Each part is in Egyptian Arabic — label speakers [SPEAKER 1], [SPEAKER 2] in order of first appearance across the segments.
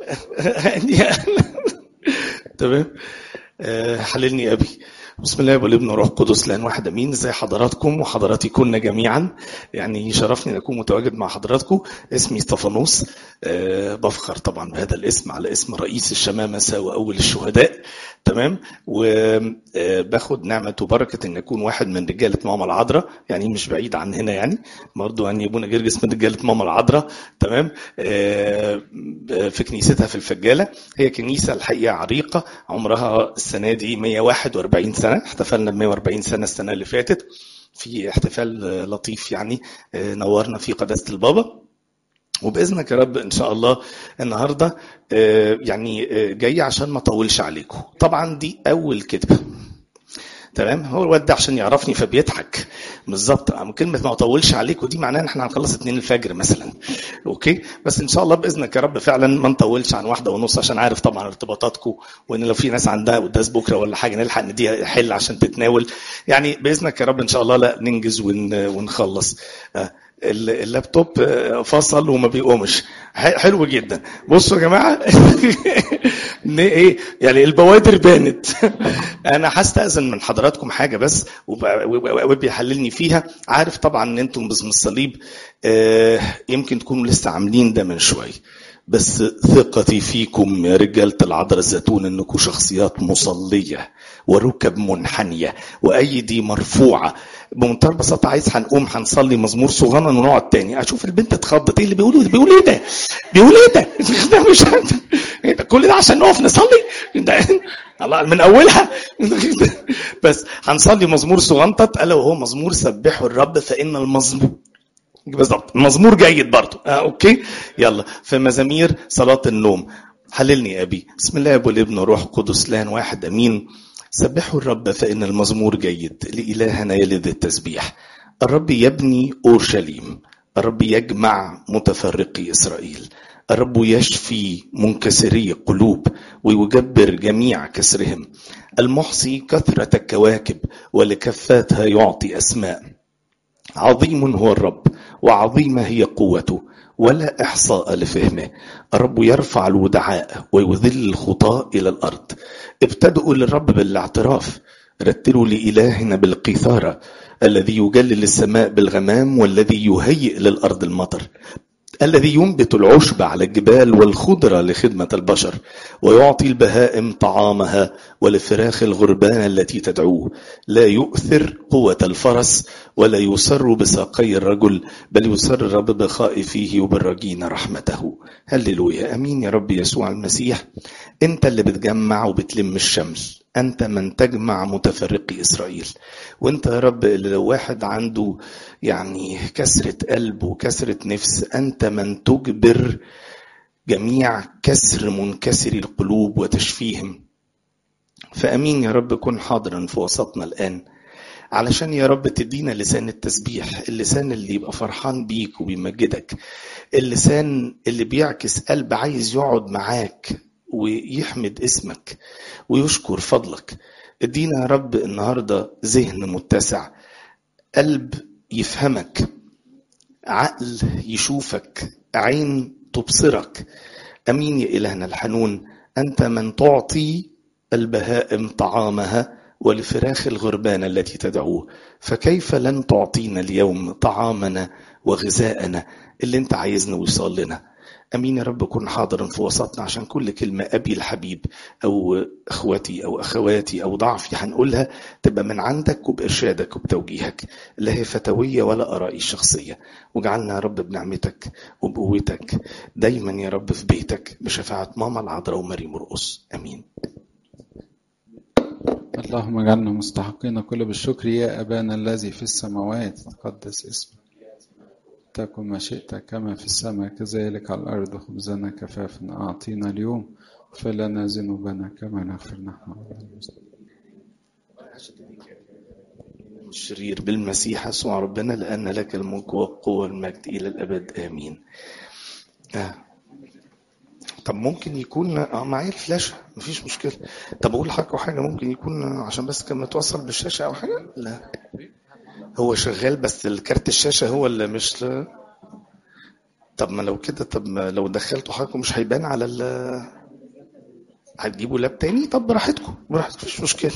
[SPEAKER 1] تمام آه، حللني يا ابي بسم الله والابن والروح القدس لان واحد امين ازي حضراتكم وحضراتكن جميعا يعني شرفني ان اكون متواجد مع حضراتكم اسمي استفانوس أه بفخر طبعا بهذا الاسم على اسم رئيس الشمامسه واول الشهداء تمام وباخد نعمه وبركه ان اكون واحد من رجاله ماما العذراء يعني مش بعيد عن هنا يعني برضه يعني ابونا جرجس من رجاله ماما العذراء تمام أه في كنيستها في الفجاله هي كنيسه الحقيقه عريقه عمرها السنه دي 141 سنه احتفلنا ب 140 سنه السنه اللي فاتت في احتفال لطيف يعني نورنا في قداسه البابا وباذنك يا رب ان شاء الله النهارده يعني جاي عشان ما اطولش عليكم طبعا دي اول كذبه تمام هو الواد ده عشان يعرفني فبيضحك بالظبط كلمه ما اطولش عليكم دي معناها ان احنا هنخلص اتنين الفجر مثلا اوكي بس ان شاء الله باذنك يا رب فعلا ما نطولش عن واحده ونص عشان عارف طبعا ارتباطاتكم وان لو في ناس عندها قداس بكره ولا حاجه نلحق نديها حل عشان تتناول يعني باذنك يا رب ان شاء الله لا ننجز ونخلص اللابتوب فصل وما بيقومش حلو جدا بصوا يا جماعه ايه يعني البوادر بانت انا هستاذن من حضراتكم حاجه بس وبيحللني فيها عارف طبعا ان انتم باسم الصليب يمكن تكونوا لسه عاملين ده من شويه بس ثقتي فيكم يا رجالة العذراء الزيتون انكم شخصيات مصلية وركب منحنية وايدي مرفوعة بمنتهى البساطة عايز هنقوم هنصلي مزمور صغنن ونقعد تاني اشوف البنت اتخضت ايه اللي بيقولوا بيقول ايه ده؟ بيقول ايه ده؟ ده مش إيه ده كل ده عشان نقف نصلي؟ ده الله من اولها بس هنصلي مزمور صغنطط الا وهو مزمور سبحوا الرب فان المزمور بالظبط مزمور جيد برضه آه اوكي يلا في مزامير صلاه النوم حللني يا ابي بسم الله والابن والروح القدس لان واحد امين سبحوا الرب فان المزمور جيد لالهنا يلد التسبيح الرب يبني اورشليم الرب يجمع متفرقي اسرائيل الرب يشفي منكسري قلوب ويجبر جميع كسرهم المحصي كثرة الكواكب ولكفاتها يعطي أسماء عظيم هو الرب وعظيمة هي قوته ولا إحصاء لفهمه الرب يرفع الودعاء ويذل الخطاة إلى الأرض ابتدئوا للرب بالاعتراف رتلوا لإلهنا بالقيثارة الذي يجلل السماء بالغمام والذي يهيئ للأرض المطر الذي ينبت العشب على الجبال والخضرة لخدمة البشر ويعطي البهائم طعامها ولفراخ الغربان التي تدعوه لا يؤثر قوة الفرس ولا يسر بساقي الرجل بل يسر الرب بخائفيه وبالرجين رحمته هللويا امين يا رب يسوع المسيح انت اللي بتجمع وبتلم الشمل انت من تجمع متفرقي اسرائيل وانت يا رب اللي لو واحد عنده يعني كسرة قلب وكسرة نفس انت من تجبر جميع كسر منكسري القلوب وتشفيهم فامين يا رب كن حاضرا في وسطنا الان علشان يا رب تدينا لسان التسبيح اللسان اللي يبقى فرحان بيك وبيمجدك اللسان اللي بيعكس قلب عايز يقعد معاك ويحمد اسمك ويشكر فضلك ادينا يا رب النهارده ذهن متسع قلب يفهمك عقل يشوفك عين تبصرك امين يا الهنا الحنون انت من تعطي البهائم طعامها ولفراخ الغربان التي تدعوه فكيف لن تعطينا اليوم طعامنا وغذاءنا اللي انت عايزنا ويصل لنا امين يا رب كن حاضرا في وسطنا عشان كل كلمه ابي الحبيب او اخوتي او اخواتي او ضعفي هنقولها تبقى من عندك وبارشادك وبتوجيهك لا هي فتويه ولا ارائي الشخصيه واجعلنا يا رب بنعمتك وبقوتك دايما يا رب في بيتك بشفاعه ماما العذراء وماري مرقص امين
[SPEAKER 2] اللهم اجعلنا مستحقين كل بالشكر يا أبانا الذي في السماوات تقدس اسمك تكن مشيئتك كما في السماء كذلك على الأرض خبزنا كفافنا أعطينا اليوم فلنا ذنوبنا كما نغفر نحن
[SPEAKER 1] الشرير بالمسيح يسوع ربنا لأن لك الملك والقوة والمجد إلى الأبد آمين آه. طب ممكن يكون اه معايا الفلاشة مفيش مشكلة طب أقول لحضرتك حاجة ممكن يكون عشان بس كان متوصل بالشاشة أو حاجة لا هو شغال بس الكارت الشاشة هو اللي مش ل... طب ما لو كده طب ما لو دخلتوا حضراتكم مش هيبان على ال هتجيبوا لاب تاني طب براحتكم براحتكم مفيش مشكله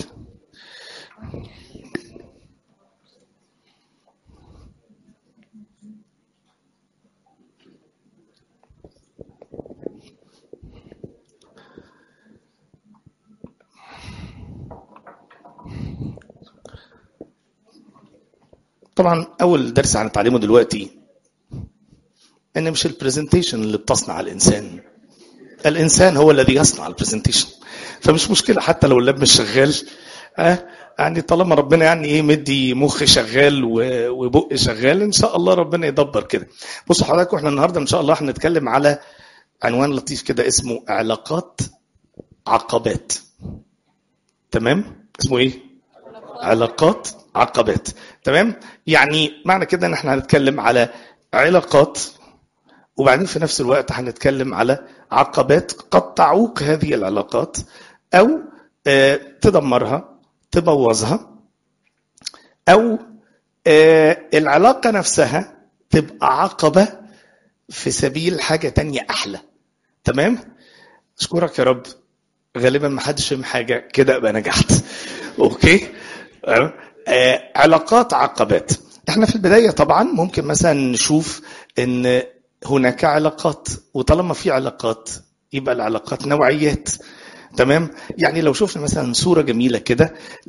[SPEAKER 1] طبعا اول درس هنتعلمه دلوقتي ان مش البرزنتيشن اللي بتصنع الانسان الانسان هو الذي يصنع البرزنتيشن فمش مشكله حتى لو اللاب مش شغال اه يعني طالما ربنا يعني ايه مدي مخ شغال و- وبق شغال ان شاء الله ربنا يدبر كده بصوا حضراتكم احنا النهارده ان شاء الله هنتكلم على عنوان لطيف كده اسمه علاقات عقبات تمام اسمه ايه علاقات عقبات تمام يعني معنى كده ان احنا هنتكلم على علاقات وبعدين في نفس الوقت هنتكلم على عقبات قد تعوق هذه العلاقات او آه، تدمرها تبوظها او آه، العلاقه نفسها تبقى عقبه في سبيل حاجه تانية احلى تمام اشكرك يا رب غالبا ما حدش فهم حاجه كده ابقى نجحت اوكي آه، آه، علاقات عقبات احنا في البدايه طبعا ممكن مثلا نشوف ان هناك علاقات وطالما في علاقات يبقى العلاقات نوعيات تمام يعني لو شفنا مثلا صوره جميله كده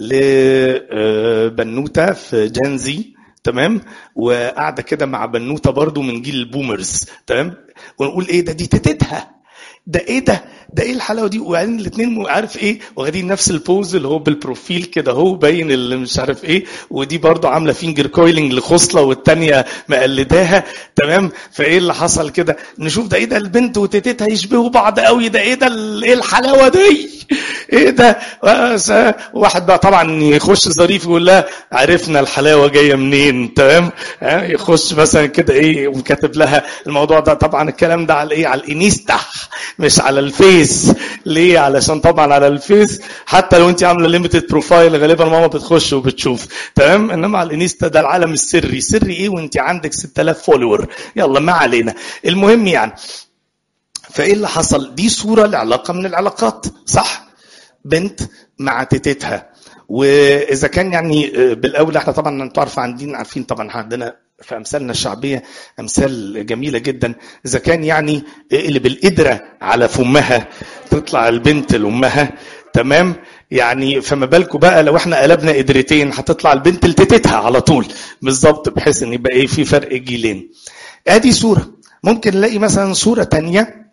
[SPEAKER 1] لبنوته في جانزي تمام وقاعده كده مع بنوته برضو من جيل البومرز تمام ونقول ايه ده دي تتتها ده ايه ده ده ايه الحلاوه دي وبعدين الاثنين عارف ايه واخدين نفس البوز اللي هو بالبروفيل كده هو باين اللي مش عارف ايه ودي برضو عامله فينجر كويلنج لخصله والتانيه مقلداها تمام فايه اللي حصل كده نشوف ده ايه ده البنت وتيتتها يشبهوا بعض قوي ده ايه ده ال- ايه الحلاوه دي ايه ده بس- واحد بقى طبعا يخش ظريف يقول لها عرفنا الحلاوه جايه منين تمام ها، يخش مثلا كده ايه وكاتب لها الموضوع ده طبعا الكلام ده على ايه على الانيستا مش على الفيس ليه علشان طبعا على الفيس حتى لو انت عامله ليميتد بروفايل غالبا ماما بتخش وبتشوف تمام انما على الانيستا ده العالم السري سري ايه وانت عندك 6000 فولور يلا ما علينا المهم يعني فايه اللي حصل دي صوره لعلاقه من العلاقات صح بنت مع تيتتها واذا كان يعني بالاولى احنا طبعا انتوا عارفين عندنا عارفين طبعا عندنا في امثالنا الشعبيه امثال جميله جدا اذا كان يعني اللي بالقدره على فمها تطلع البنت لامها تمام يعني فما بالكم بقى لو احنا قلبنا قدرتين هتطلع البنت لتيتتها على طول بالظبط بحيث ان يبقى ايه في فرق جيلين ادي صوره ممكن نلاقي مثلا صوره تانية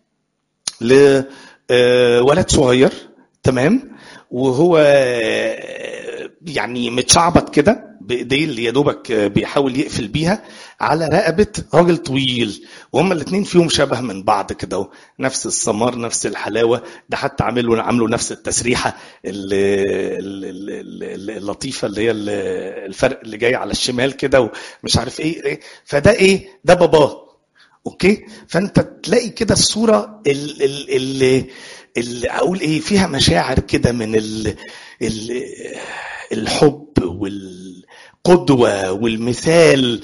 [SPEAKER 1] لولد صغير تمام وهو آه، يعني متشعبط كده بايديه اللي يا دوبك آه، بيحاول يقفل بيها على رقبه راجل طويل وهما الاثنين فيهم شبه من بعض كده اهو. نفس السمار نفس الحلاوه ده حتى عاملوا عاملوا نفس التسريحه ال- ال- ال- ال- اللطيفه اللي هي ال- الفرق اللي جاي على الشمال كده ومش عارف ايه إيه. فده ايه ده باباه اوكي فانت تلاقي كده الصوره اللي, اللي, اللي اقول ايه فيها مشاعر كده من ال ال الحب والقدوه والمثال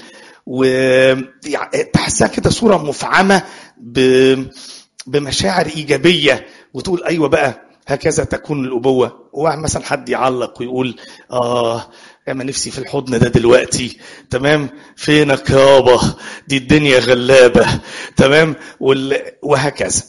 [SPEAKER 1] وتحسها كده صوره مفعمه ب- بمشاعر ايجابيه وتقول ايوه بقى هكذا تكون الابوه وواحد مثلا حد يعلق ويقول اه يا ما نفسي في الحضن ده دلوقتي تمام فينك يابا دي الدنيا غلابه تمام وال... وهكذا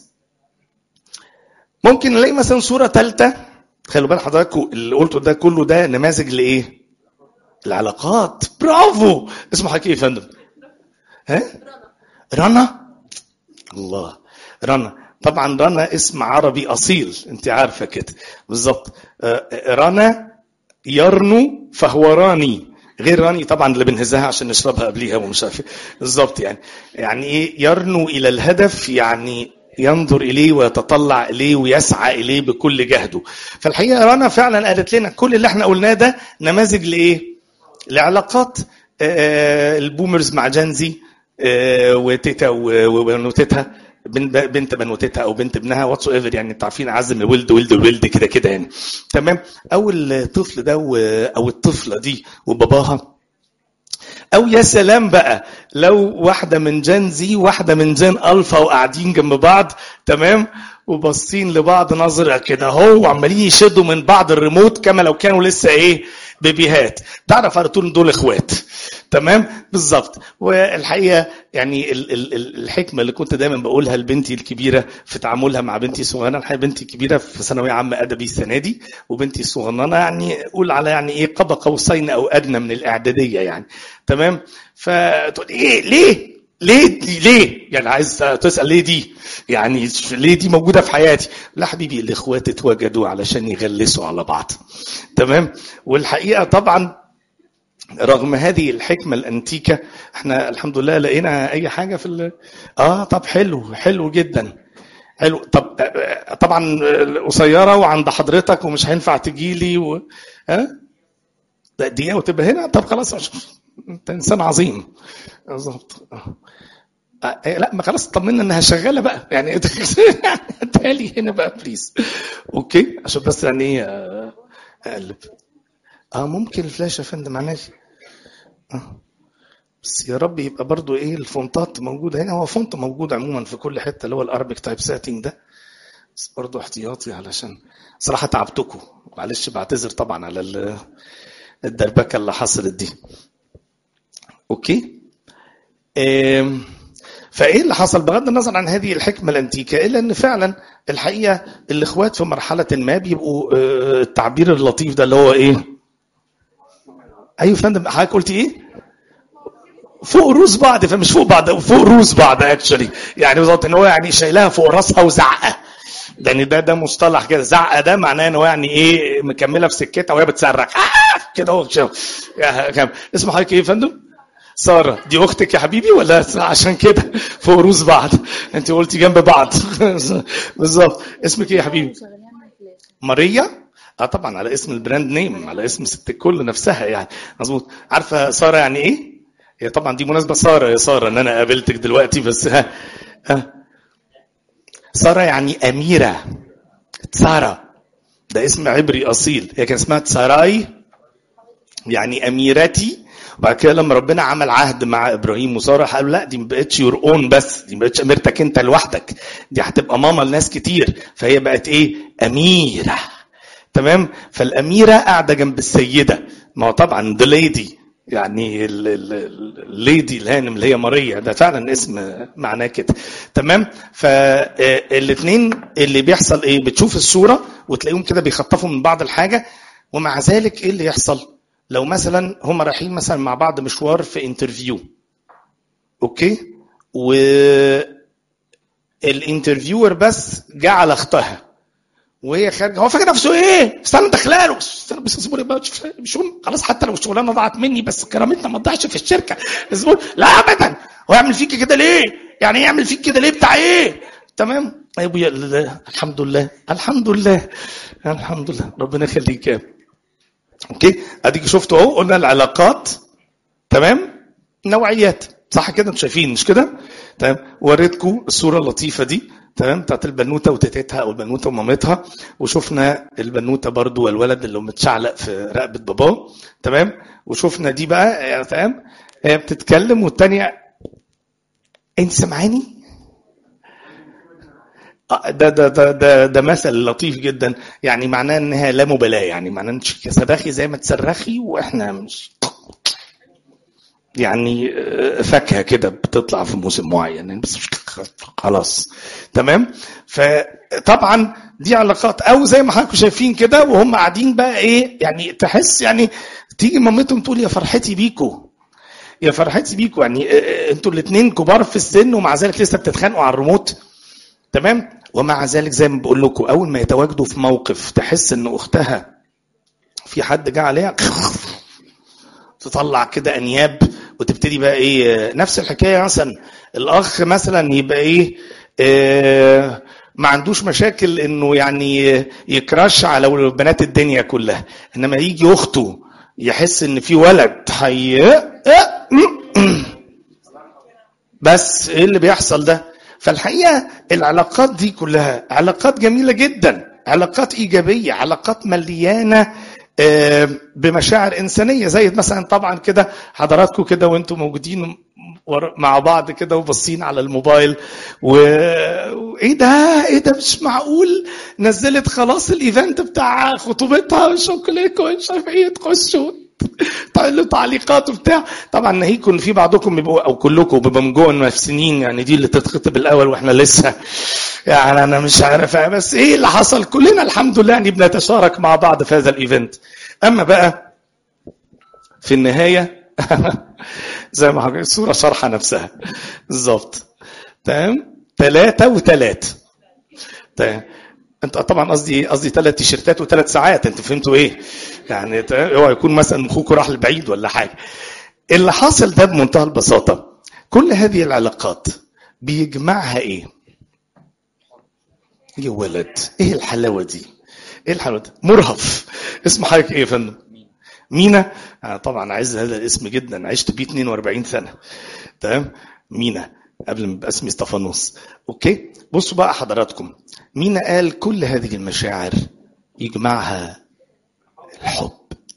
[SPEAKER 1] ممكن نلاقي مثلا صوره ثالثه خلوا بال حضراتكم اللي قلته ده كله ده نماذج لايه؟ العلاقات برافو اسمه حضرتك ايه يا فندم؟ ها؟ رنا الله رنا طبعا رنا اسم عربي اصيل انت عارفه كده بالظبط آه، رنا يرنو فهو راني غير راني طبعا اللي بنهزها عشان نشربها قبليها ومش عارف إيه. بالظبط يعني يعني ايه يرنو الى الهدف يعني ينظر اليه ويتطلع اليه ويسعى اليه بكل جهده فالحقيقه رنا فعلا قالت لنا كل اللي احنا قلناه ده نماذج لايه لعلاقات آه، البومرز مع جنزي آه، وتيتا و- وبنوتتها بنت بنت بنوتتها او بنت ابنها واتس ايفر يعني انتوا عارفين عزم ولد ولد ولد كده كده يعني تمام او الطفل ده و- او الطفله دي وباباها او يا سلام بقى لو واحده من جن زي واحده من جن الفا وقاعدين جنب بعض تمام وباصين لبعض نظره كده هو وعمالين يشدوا من بعض الريموت كما لو كانوا لسه ايه بيبيهات تعرف على طول دول اخوات تمام بالظبط والحقيقه يعني ال- ال- ال- الحكمه اللي كنت دايما بقولها لبنتي الكبيره في تعاملها مع بنتي الصغيره الحقيقه بنتي الكبيره في ثانويه عامه ادبي السنه دي وبنتي الصغننه يعني قول على يعني ايه قاب قوسين او ادنى من الاعداديه يعني تمام فتقول ايه ليه ليه دي ليه يعني عايز تسال ليه دي يعني ليه دي موجوده في حياتي لا حبيبي الاخوات اتوجدوا علشان يغلسوا على بعض تمام والحقيقه طبعا رغم هذه الحكمة الأنتيكة احنا الحمد لله لقينا أي حاجة في ال... آه طب حلو حلو جدا حلو طب آه، طبعا قصيرة وعند حضرتك ومش هينفع تجيلي و... ها لا دقيقة وتبقى هنا طب خلاص أشوف. أنت إنسان عظيم بالظبط آه. آه، لا ما خلاص طمنا انها شغاله بقى يعني تالي هنا بقى بليز اوكي عشان بس يعني ايه آه، اقلب اه ممكن الفلاش يا فندم معلش آه. بس يا رب يبقى برضو ايه الفونتات موجوده هنا هو فونت موجود عموما في كل حته اللي هو الارابيك تايب سيتنج ده بس برضو احتياطي علشان صراحه تعبتكم معلش بعتذر طبعا على ال- الدربكه اللي حصلت دي اوكي آم، فايه اللي حصل بغض النظر عن هذه الحكمه الانتيكه الا ان فعلا الحقيقه الاخوات في مرحله ما بيبقوا آه، التعبير اللطيف ده اللي هو ايه ايوه يا فندم حضرتك قلت ايه فوق روس بعض فمش فوق بعض فوق روس بعض اكشولي يعني بالظبط ان هو يعني شايلها فوق راسها وزعقه يعني ده ده مصطلح كده زعقه ده معناه ان هو يعني ايه مكمله في سكتها وهي بتصرخ آه كده هو شوف يا كم اسم حضرتك ايه يا فندم؟ ساره دي اختك يا حبيبي ولا عشان كده فوق روس بعض انت قلتي جنب بعض بالظبط اسمك ايه يا حبيبي؟ ماريا اه طبعا على اسم البراند نيم على اسم ست الكل نفسها يعني مظبوط عارفه ساره يعني ايه؟ هي طبعا دي مناسبه ساره يا ساره ان انا قابلتك دلوقتي بس ها ها ساره يعني اميره ساره ده اسم عبري اصيل هي كان اسمها تساراي يعني اميرتي وبعد كده لما ربنا عمل عهد مع ابراهيم وساره قالوا لا دي ما بقتش يور اون بس دي ما بقتش اميرتك انت لوحدك دي هتبقى ماما لناس كتير فهي بقت ايه اميره تمام فالاميره قاعده جنب السيده ما هو طبعا ذا ليدي يعني الليدي الهانم اللي هي ماريا ده فعلا اسم معناه كده تمام فالاثنين اللي بيحصل ايه بتشوف الصوره وتلاقيهم كده بيخطفوا من بعض الحاجه ومع ذلك ايه اللي يحصل لو مثلا هم رايحين مثلا مع بعض مشوار في انترفيو اوكي و الانترفيور بس جه على اختها وهي خارجه هو فاكر نفسه ايه؟ استنى داخلاله استنى بس اصبري بقى مش مهم. خلاص حتى لو الشغلانه ضاعت مني بس كرامتنا ما تضيعش في الشركه اصبر لا ابدا هو يعمل فيك كده ليه؟ يعني ايه يعمل فيك كده ليه بتاع ايه؟ تمام؟ يا ابويا الحمد لله الحمد لله الحمد لله ربنا يخليك يا اوكي اديك شفتوا اهو قلنا العلاقات تمام نوعيات صح كده انتوا شايفين مش كده تمام وريتكم الصوره اللطيفه دي تمام بتاعت البنوته وتيتها او البنوته ومامتها وشفنا البنوته برضو والولد اللي متشعلق في رقبه باباه تمام وشفنا دي بقى تمام هي بتتكلم والتانيه انت سامعاني؟ ده ده ده ده, ده مثل لطيف جدا يعني معناه انها لا مبالاه يعني معناه انت صرخي زي ما تصرخي واحنا مش يعني فاكهه كده بتطلع في موسم معين بس خلاص تمام فطبعا دي علاقات او زي ما حضراتكم شايفين كده وهم قاعدين بقى ايه يعني تحس يعني تيجي مامتهم تقول يا فرحتي بيكو يا فرحتي بيكو يعني انتوا الاثنين كبار في السن ومع ذلك لسه بتتخانقوا على الريموت تمام ومع ذلك زي ما بقول لكم اول ما يتواجدوا في موقف تحس ان اختها في حد جه عليها تطلع كده انياب وتبتدي بقى ايه نفس الحكايه مثلا الاخ مثلا يبقى ايه, إيه ما عندوش مشاكل انه يعني يكراش على بنات الدنيا كلها انما يجي اخته يحس ان في ولد حي بس ايه اللي بيحصل ده فالحقيقه العلاقات دي كلها علاقات جميله جدا علاقات ايجابيه علاقات مليانه آه، بمشاعر انسانيه زي مثلا طبعا كده حضراتكم كده وانتم موجودين ور- مع بعض كده وباصين على الموبايل و... وايه ده ايه ده مش معقول نزلت خلاص الايفنت بتاع خطوبتها وشوكليكو ومش عارف ايه تخشوا تعملوا تعليقات وبتاع طبعا ناهيكم في بعضكم بيبقوا او كلكم بيبقوا من جوه نفسيين يعني دي اللي تتخطب الاول واحنا لسه يعني انا مش عارف بس ايه اللي حصل كلنا الحمد لله يعني بنتشارك مع بعض في هذا الايفنت اما بقى في النهايه زي ما حضرتك الصوره شارحه نفسها بالظبط تمام ثلاثة وثلاث تمام انت طبعا قصدي قصدي ثلاث تيشيرتات وثلاث ساعات انتوا فهمتوا ايه؟ يعني ت- اوعى يكون مثلا اخوك راح لبعيد ولا حاجه. اللي حاصل ده بمنتهى البساطه كل هذه العلاقات بيجمعها ايه؟ يا ولد ايه الحلاوه دي؟ ايه الحلاوه دي؟ مرهف اسم حضرتك ايه يا فندم؟ مينا أنا طبعا عايز هذا الاسم جدا عشت بيه 42 سنه تمام مينا قبل ما يبقى اسمي استفانوس اوكي بصوا بقى حضراتكم مينا قال كل هذه المشاعر يجمعها الحب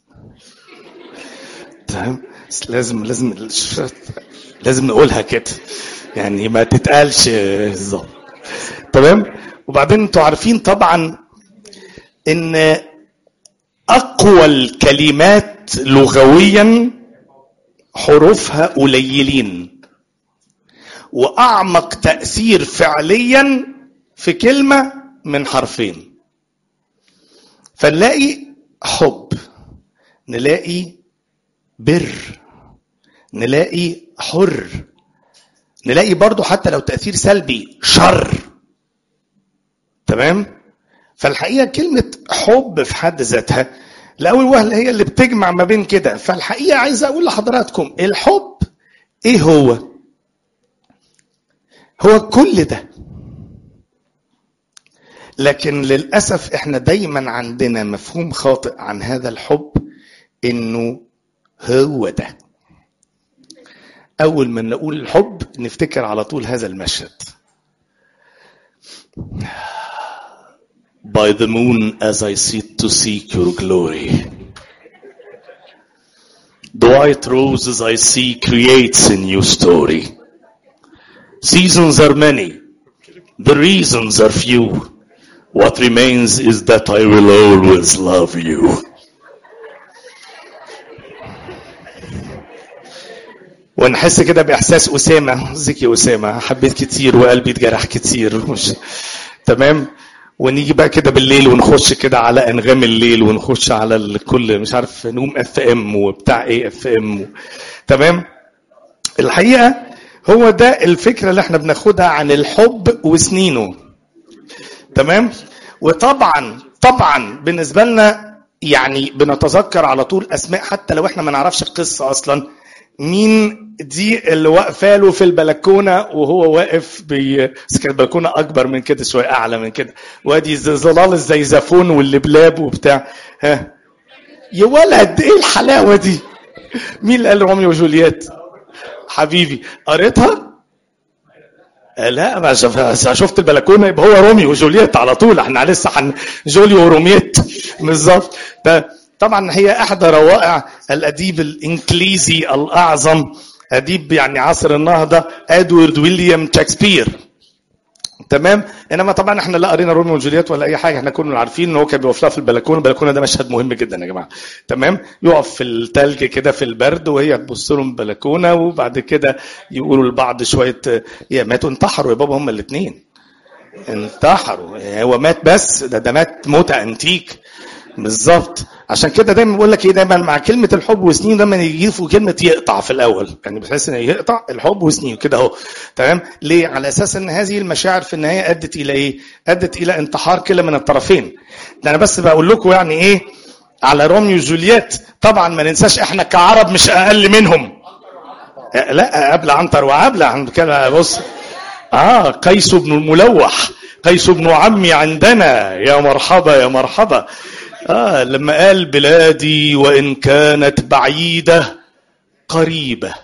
[SPEAKER 1] تمام بس لازم لازم لازم نقولها كده يعني ما تتقالش بالظبط تمام وبعدين انتوا عارفين طبعا ان اقوى الكلمات لغويا حروفها قليلين واعمق تاثير فعليا في كلمه من حرفين فنلاقي حب نلاقي بر نلاقي حر نلاقي برضو حتى لو تاثير سلبي شر تمام فالحقيقه كلمه حب في حد ذاتها لاول وهله هي اللي بتجمع ما بين كده فالحقيقه عايز اقول لحضراتكم الحب ايه هو هو كل ده لكن للاسف احنا دايما عندنا مفهوم خاطئ عن هذا الحب انه هو ده اول ما نقول الحب نفتكر على طول هذا المشهد By the moon as I sit to seek your glory. The white roses I see creates a new story. Seasons are many. The reasons are few. What remains is that I will always love you. ونحس كده باحساس اسامه ذكي اسامه حبيت كتير وقلبي اتجرح كتير مش تمام ونيجي بقى كده بالليل ونخش كده على انغام الليل ونخش على الكل مش عارف نوم اف ام وبتاع ايه اف ام تمام الحقيقه هو ده الفكره اللي احنا بناخدها عن الحب وسنينه تمام وطبعا طبعا بالنسبه لنا يعني بنتذكر على طول اسماء حتى لو احنا ما نعرفش القصه اصلا مين دي اللي واقفه له في البلكونه وهو واقف بي... بس كانت البلكونه اكبر من كده شويه اعلى من كده وادي ز- ظلال الزيزفون واللبلاب وبتاع ها يا ولد ايه الحلاوه دي مين اللي قال روميو وجولييت حبيبي قريتها آه، لا ما شف- شفت البلكونه يبقى هو روميو وجولييت على طول احنا لسه حن جوليو وروميت بالظبط ده طبعا هي احدى روائع الاديب الانجليزي الاعظم اديب يعني عصر النهضه ادوارد ويليام شكسبير تمام انما طبعا احنا لا قرينا روميو وجولييت ولا اي حاجه احنا كنا عارفين ان هو كان بيقف لها في البلكونه البلكونه ده مشهد مهم جدا يا جماعه تمام يقف في التلج كده في البرد وهي تبص له من البلكونه وبعد كده يقولوا لبعض شويه يا ماتوا انتحروا يا بابا هما الاثنين انتحروا هو مات بس ده ده مات موتة انتيك بالظبط عشان كده دايما بقول لك ايه دايما مع كلمه الحب وسنين دايما يجيبوا كلمه يقطع في الاول يعني بتحس ان يقطع الحب وسنين كده اهو تمام ليه على اساس ان هذه المشاعر في النهايه ادت الى ايه ادت الى انتحار كلا من الطرفين ده انا بس بقول لكم يعني ايه على روميو وجولييت طبعا ما ننساش احنا كعرب مش اقل منهم لا قبل عنتر وعبله عند كده بص اه قيس بن الملوح قيس بن عمي عندنا يا مرحبا يا مرحبا آه لما قال بلادي وإن كانت بعيدة قريبة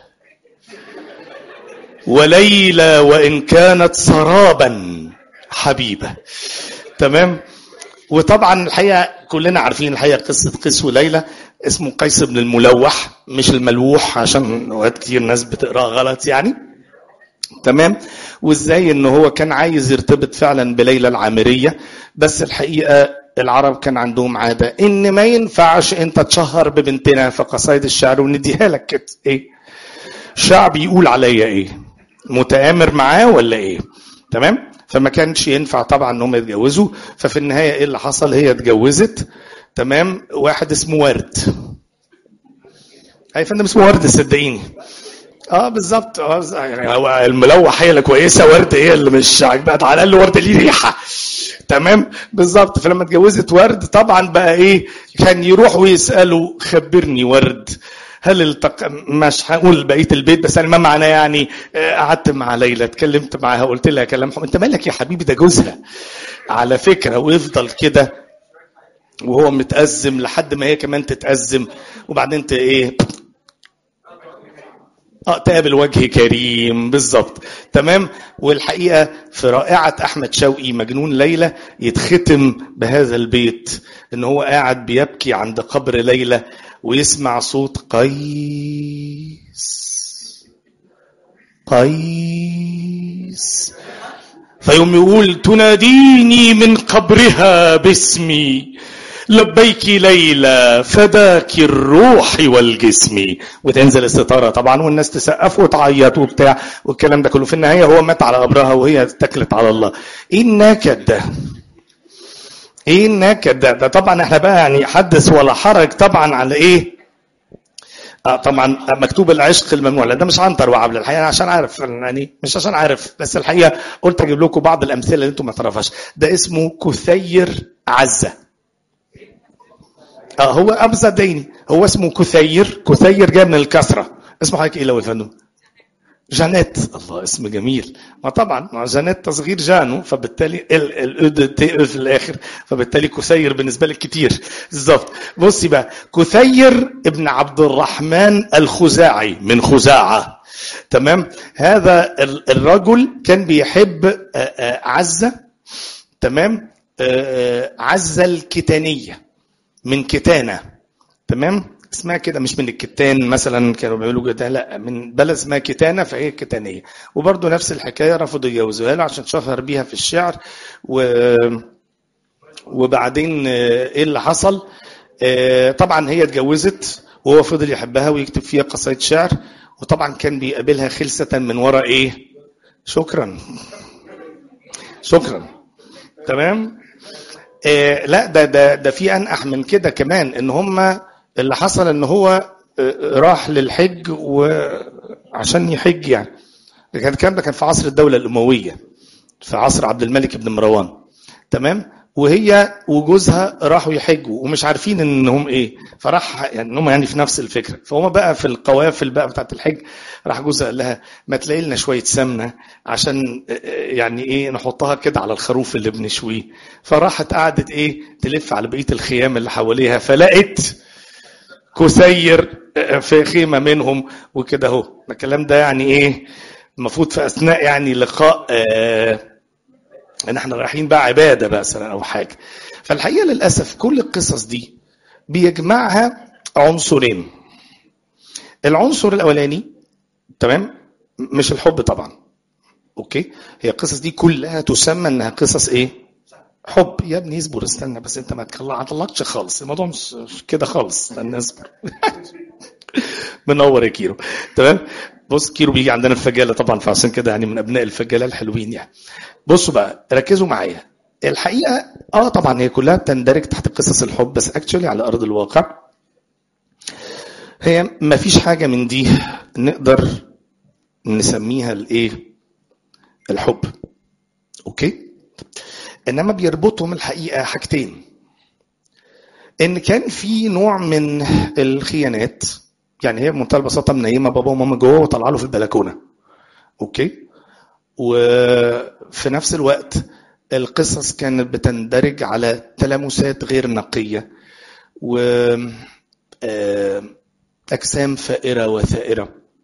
[SPEAKER 1] وليلى وإن كانت سرابا حبيبة تمام وطبعا الحقيقه كلنا عارفين الحقيقه قصه قيس وليلى اسمه قيس بن الملوح مش الملوح عشان اوقات كتير ناس بتقراها غلط يعني تمام وازاي ان هو كان عايز يرتبط فعلا بليلى العامريه بس الحقيقه العرب كان عندهم عاده ان ما ينفعش انت تشهر ببنتنا في قصايد الشعر ونديها لك كده ايه شعب يقول عليا ايه متآمر معاه ولا ايه تمام فما كانش ينفع طبعا ان هم يتجوزوا ففي النهايه ايه اللي حصل هي اتجوزت تمام واحد اسمه ورد اي فندم اسمه ورد صدقيني اه بالظبط اه يعني هو الملوح هي اللي كويسه ورد هي اللي مش عاجبها على الاقل ورد ليه ريحه تمام بالظبط فلما اتجوزت ورد طبعا بقى ايه كان يروحوا يسالوا خبرني ورد هل التق... مش هقول بقيه البيت بس انا ما معناه يعني آه، قعدت مع ليلى اتكلمت معاها قلت لها كلام حب. انت مالك يا حبيبي ده جوزها على فكره ويفضل كده وهو متأزم لحد ما هي كمان تتأزم وبعدين ت ايه اه تقابل وجه كريم بالظبط تمام والحقيقه في رائعه احمد شوقي مجنون ليلى يتختم بهذا البيت ان هو قاعد بيبكي عند قبر ليلى ويسمع صوت قيس قيس فيوم يقول تناديني من قبرها باسمي لبيك ليلى فداك الروح والجسم وتنزل الستاره طبعا والناس تسقف وتعيط وبتاع والكلام ده كله في النهايه هو مات على قبرها وهي اتكلت على الله ايه النكد ده ايه النكد ده ده طبعا احنا بقى يعني حدث ولا حرج طبعا على ايه آه طبعا مكتوب العشق الممنوع لا ده مش عنتر وعبل الحقيقه عشان عارف يعني مش عشان عارف بس الحقيقه قلت اجيب لكم بعض الامثله اللي انتم ما تعرفهاش ده اسمه كثير عزه اه هو ابزه ديني هو اسمه كثير كثير جاي من الكسره اسمه حضرتك ايه لو يا فندم جانيت الله اسم جميل ما طبعا ما جانيت تصغير جانو فبالتالي ال ال ال في الاخر فبالتالي كثير بالنسبه لك كتير بالظبط بصي بقى كثير ابن عبد الرحمن الخزاعي من خزاعه تمام هذا ال- الرجل كان بيحب آه، آه، عزه تمام آه، آه، عزه الكتانيه من كتانه تمام اسمها كده مش من الكتان مثلا كانوا بيقولوا كده لا من بلد اسمها كتانه فهي كتانيه وبرضه نفس الحكايه رفضوا يجوزوها له عشان شهر بيها في الشعر و وبعدين آه، ايه اللي حصل آه، طبعا هي اتجوزت وهو فضل يحبها ويكتب فيها قصايد شعر وطبعا كان بيقابلها خلسة من وراء ايه شكرا شكرا تمام آه لا ده ده ده في انقح من كده كمان ان هم اللي حصل ان هو آه، راح للحج وعشان يحج يعني ده كان الكلام ده كان في عصر الدوله الامويه في عصر عبد الملك بن مروان تمام وهي وجوزها راحوا يحجوا ومش عارفين انهم ايه فراح يعني هم يعني في نفس الفكره فهم بقى في القوافل بقى بتاعت الحج راح جوزها قال لها ما تلاقي لنا شويه سمنه عشان آه، آه، يعني ايه نحطها كده على الخروف اللي بنشويه فراحت قعدت ايه تلف على بقيه الخيام اللي حواليها فلقت كثير في خيمه منهم وكده اهو الكلام ده يعني ايه المفروض في اثناء يعني لقاء آه ان احنا رايحين بقى عباده مثلا او حاجه فالحقيقه للاسف كل القصص دي بيجمعها عنصرين العنصر الاولاني تمام مش الحب طبعا اوكي هي القصص دي كلها تسمى انها قصص ايه حب يا ابني اصبر استنى بس انت ما تطلعش خالص الموضوع مش مش كده خالص استنى اصبر منور يا كيرو تمام بص كيرو بيجي عندنا الفجاله طبعا فعشان كده يعني من ابناء الفجاله الحلوين يعني بصوا بقى ركزوا معايا الحقيقه اه طبعا هي كلها بتندرج تحت قصص الحب بس اكشولي على ارض الواقع هي ما فيش حاجه من دي نقدر نسميها الايه الحب اوكي انما بيربطهم الحقيقه حاجتين ان كان في نوع من الخيانات يعني هي بمنتهى البساطه منيمه بابا وماما جوه وطلع له في البلكونه اوكي وفي نفس الوقت القصص كانت بتندرج على تلامسات غير نقيه و آه، اجسام فائره وثائره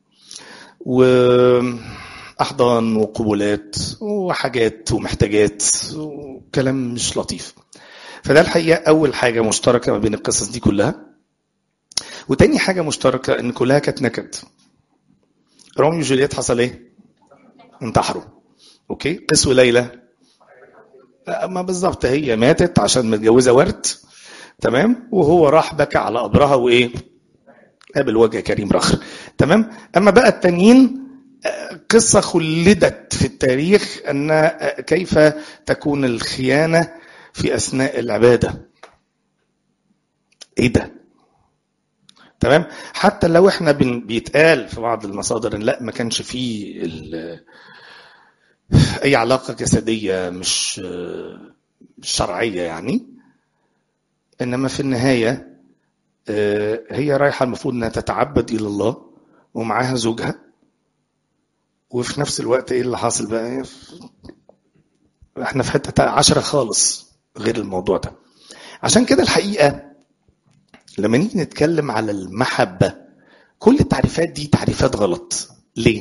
[SPEAKER 1] واحضان وقبولات وحاجات ومحتاجات وكلام مش لطيف فده الحقيقه اول حاجه مشتركه ما بين القصص دي كلها وتاني حاجه مشتركه ان كلها كانت نكد روميو وجولييت حصل ايه انتحروا اوكي قس وليلى لا ما بالظبط هي ماتت عشان متجوزه ورد تمام وهو راح بكى على قبرها وايه قابل وجه كريم رخر تمام اما بقى التانيين قصة خلدت في التاريخ أن كيف تكون الخيانة في أثناء العبادة إيه ده تمام حتى لو احنا بن- بيتقال في بعض المصادر ان لا ما كانش فيه ال- اي علاقه جسديه مش مش شرعيه يعني انما في النهايه آه، هي رايحه المفروض انها تتعبد الى الله ومعاها زوجها وفي نفس الوقت ايه اللي حاصل بقى احنا في حته عشرة خالص غير الموضوع ده عشان كده الحقيقه لما نيجي نتكلم على المحبه كل التعريفات دي تعريفات غلط ليه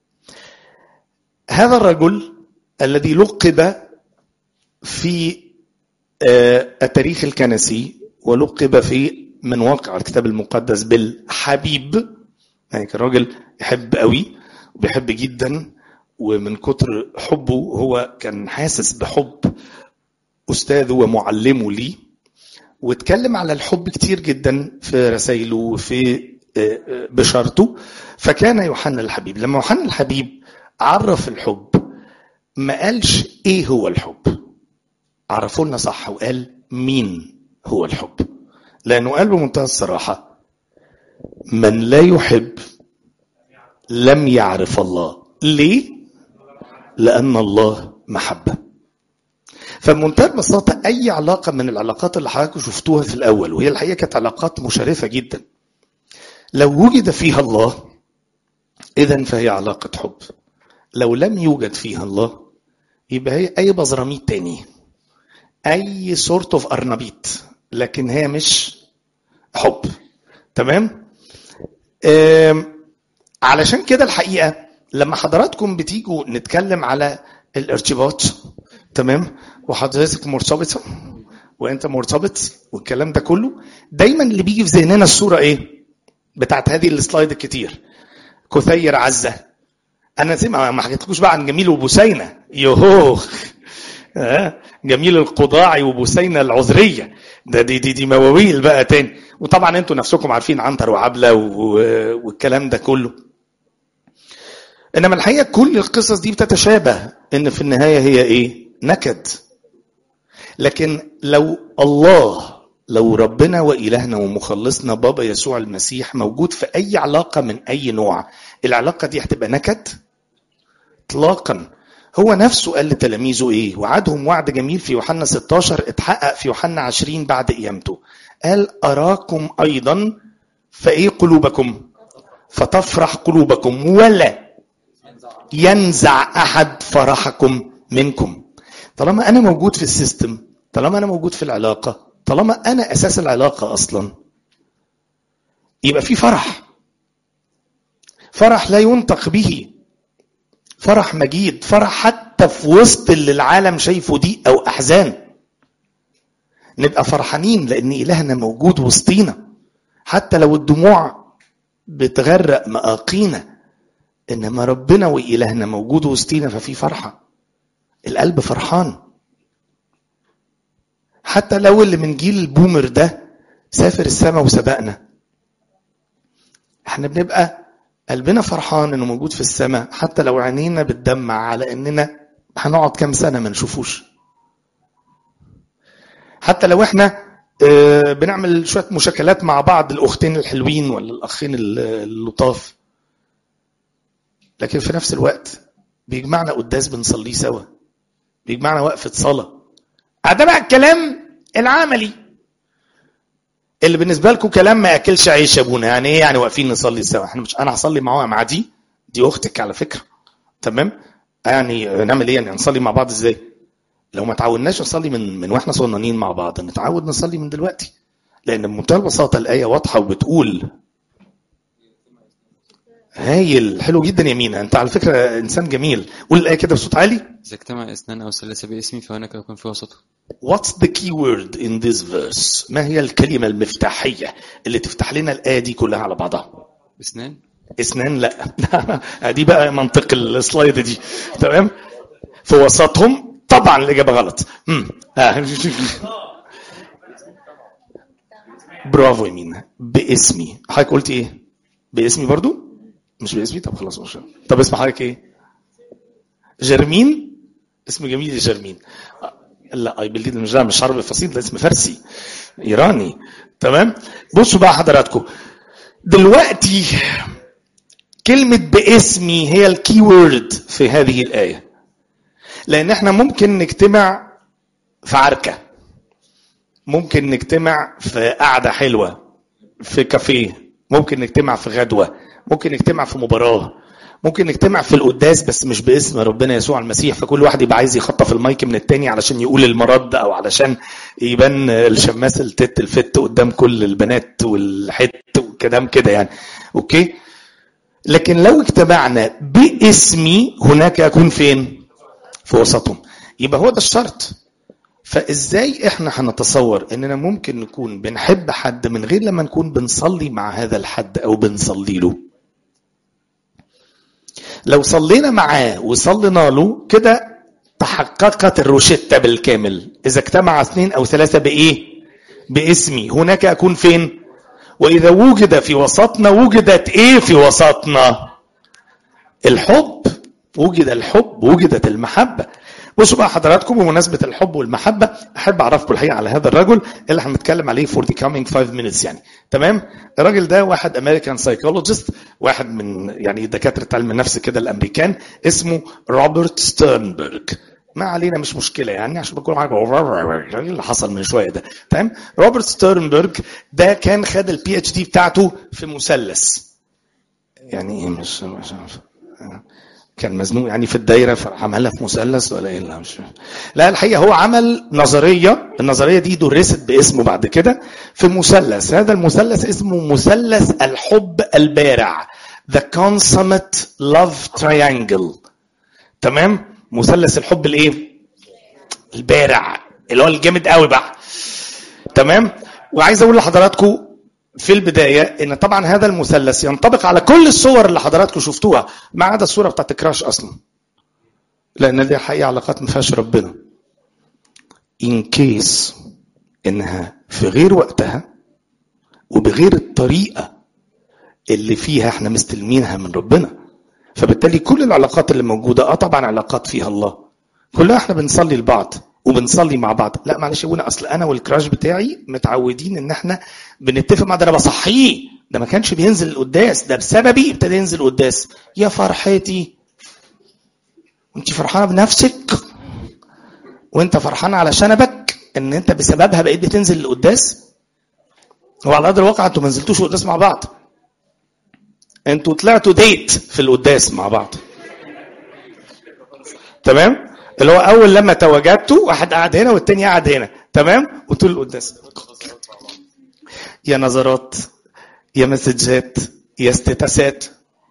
[SPEAKER 1] هذا الرجل الذي لقب في آه، التاريخ الكنسي ولقب في من واقع الكتاب المقدس بالحبيب يعني كان راجل يحب قوي وبيحب جدا ومن كتر حبه هو كان حاسس بحب استاذه ومعلمه ليه واتكلم على الحب كتير جدا في رسائله وفي آه، آه، بشارته فكان يوحنا الحبيب لما يوحنا الحبيب عرف الحب ما قالش ايه هو الحب عرفوا لنا صح وقال مين هو الحب لانه قال بمنتهى الصراحه من لا يحب لم يعرف الله ليه لان الله محبه فبمنتهى البساطه اي علاقه من العلاقات اللي حضراتكم شفتوها في الاول وهي الحقيقه كانت علاقات مشرفه جدا لو وجد فيها الله اذا فهي علاقه حب لو لم يوجد فيها الله يبقى هي اي بزراميط تاني اي سورت اوف ارنبيط لكن هي مش حب تمام آم، علشان كده الحقيقه لما حضراتكم بتيجوا نتكلم على الارتباط تمام وحضرتك مرتبطه وانت مرتبط والكلام ده كله دايما اللي بيجي في ذهننا الصوره ايه بتاعت هذه السلايد الكتير كثير عزه انا زي ما ما حكيتلكوش بقى عن جميل وبوسينه يوهو آه، جميل القضاعي وبوسينه العذريه ده دي دي دي مواويل بقى تاني وطبعا انتوا نفسكم عارفين عنتر وعبله و- والكلام ده كله انما الحقيقه كل القصص دي بتتشابه ان في النهايه هي ايه نكد لكن لو الله لو ربنا والهنا ومخلصنا بابا يسوع المسيح موجود في اي علاقه من اي نوع العلاقه دي هتبقى نكد اطلاقا هو نفسه قال لتلاميذه ايه وعدهم وعد جميل في يوحنا 16 اتحقق في يوحنا 20 بعد قيامته قال اراكم ايضا فايه قلوبكم فتفرح قلوبكم ولا ينزع احد فرحكم منكم طالما انا موجود في السيستم طالما انا موجود في العلاقه طالما انا اساس العلاقه اصلا يبقى في فرح فرح لا ينطق به فرح مجيد فرح حتى في وسط اللي العالم شايفه دي او احزان نبقى فرحانين لان الهنا موجود وسطينا حتى لو الدموع بتغرق مآقينا انما ربنا والهنا موجود وسطينا ففي فرحه القلب فرحان حتى لو اللي من جيل البومر ده سافر السماء وسبقنا احنا بنبقى قلبنا فرحان انه موجود في السماء حتى لو عينينا بتدمع على اننا هنقعد كام سنه ما نشوفوش حتى لو احنا آه، بنعمل شويه مشاكلات مع بعض الاختين الحلوين ولا الاخين اللطاف لكن في نفس الوقت بيجمعنا قداس بنصليه سوا بيجمعنا وقفه صلاه ده بقى الكلام العملي اللي بالنسبه لكم كلام ما ياكلش عيش يا ابونا يعني ايه يعني واقفين نصلي سوا احنا مش انا هصلي معاها مع دي دي اختك على فكره تمام يعني نعمل ايه يعني نصلي مع بعض ازاي لو ما تعودناش نصلي من من واحنا صغننين مع بعض نتعود نصلي من دلوقتي لان بمنتهى البساطه الايه واضحه وبتقول هايل حلو جدا يا مينا انت على فكره انسان جميل قول الايه كده بصوت عالي
[SPEAKER 3] إذا اجتمع اثنان أو ثلاثة باسمي فهناك أكون في وسطهم
[SPEAKER 1] What's the key word in this verse? ما هي الكلمة المفتاحية اللي تفتح لنا الآية دي كلها على بعضها؟
[SPEAKER 2] اثنان
[SPEAKER 1] اثنان لا دي بقى منطق السلايد دي تمام في وسطهم طبعا الإجابة غلط مم. آه. برافو يمين باسمي حضرتك قلت ايه باسمي برضو مش باسمي طب خلاص مش طب اسم حضرتك ايه جرمين اسم جميل جرمين لا اي بليد مش ده مش عربي فصيل ده اسم فارسي ايراني تمام بصوا بقى حضراتكم دلوقتي كلمة باسمي هي الكي وورد في هذه الآية لأن احنا ممكن نجتمع في عركة ممكن نجتمع في قعدة حلوة في كافيه ممكن نجتمع في غدوة ممكن نجتمع في مباراة ممكن نجتمع في القداس بس مش باسم ربنا يسوع المسيح فكل واحد يبقى عايز يخطف المايك من التاني علشان يقول المرض او علشان يبان الشماس التت الفت قدام كل البنات والحت والكلام كده يعني اوكي لكن لو اجتمعنا باسمي هناك اكون فين في وسطهم يبقى هو ده الشرط فازاي احنا هنتصور اننا ممكن نكون بنحب حد من غير لما نكون بنصلي مع هذا الحد او بنصلي له لو صلينا معاه وصلينا له كده تحققت الروشتة بالكامل إذا اجتمع اثنين أو ثلاثة بإيه؟ باسمي هناك أكون فين؟ وإذا وجد في وسطنا وجدت إيه في وسطنا؟ الحب وجد الحب وجدت المحبة بصوا بقى حضراتكم بمناسبة الحب والمحبة أحب أعرفكم الحقيقة على هذا الرجل اللي هنتكلم عليه for the coming five minutes يعني تمام الراجل ده واحد أمريكان سايكولوجيست واحد من يعني دكاترة علم النفس كده الأمريكان اسمه روبرت ستيرنبرج ما علينا مش مشكلة يعني عشان بكون حاجة اللي حصل من شوية ده تمام روبرت ستيرنبرج ده كان خد البي اتش دي بتاعته في مثلث يعني ايه مش, مش كان مزنوق يعني في الدايره فعملها في مثلث ولا ايه لا مش لا الحقيقه هو عمل نظريه النظريه دي درست باسمه بعد كده في مثلث هذا المثلث اسمه مثلث الحب البارع The Consummate Love Triangle تمام مثلث الحب الايه البارع اللي هو الجامد قوي بقى تمام وعايز اقول لحضراتكم في البداية ان طبعا هذا المثلث ينطبق على كل الصور اللي حضراتكم شفتوها ما عدا الصورة بتاعت كراش اصلا لان دي حقيقة علاقات ما فيهاش ربنا ان كيس انها في غير وقتها وبغير الطريقة اللي فيها احنا مستلمينها من ربنا فبالتالي كل العلاقات اللي موجودة اه طبعا علاقات فيها الله كلها احنا بنصلي لبعض وبنصلي مع بعض لا معلش يا ابونا اصل انا والكراش بتاعي متعودين ان احنا بنتفق مع ده انا بصحيه ده ما كانش بينزل القداس ده بسببي ابتدى ينزل القداس يا فرحتي وانت فرحانه بنفسك وانت فرحان على شنبك ان انت بسببها بقيت بتنزل القداس وعلى ارض الواقع انتوا ما نزلتوش القداس مع بعض انتوا طلعتوا ديت في القداس مع بعض تمام اللي هو اول لما تواجدتوا واحد قاعد هنا والتاني قاعد هنا تمام وطول القداس يا نظرات يا مسجات يا استتاسات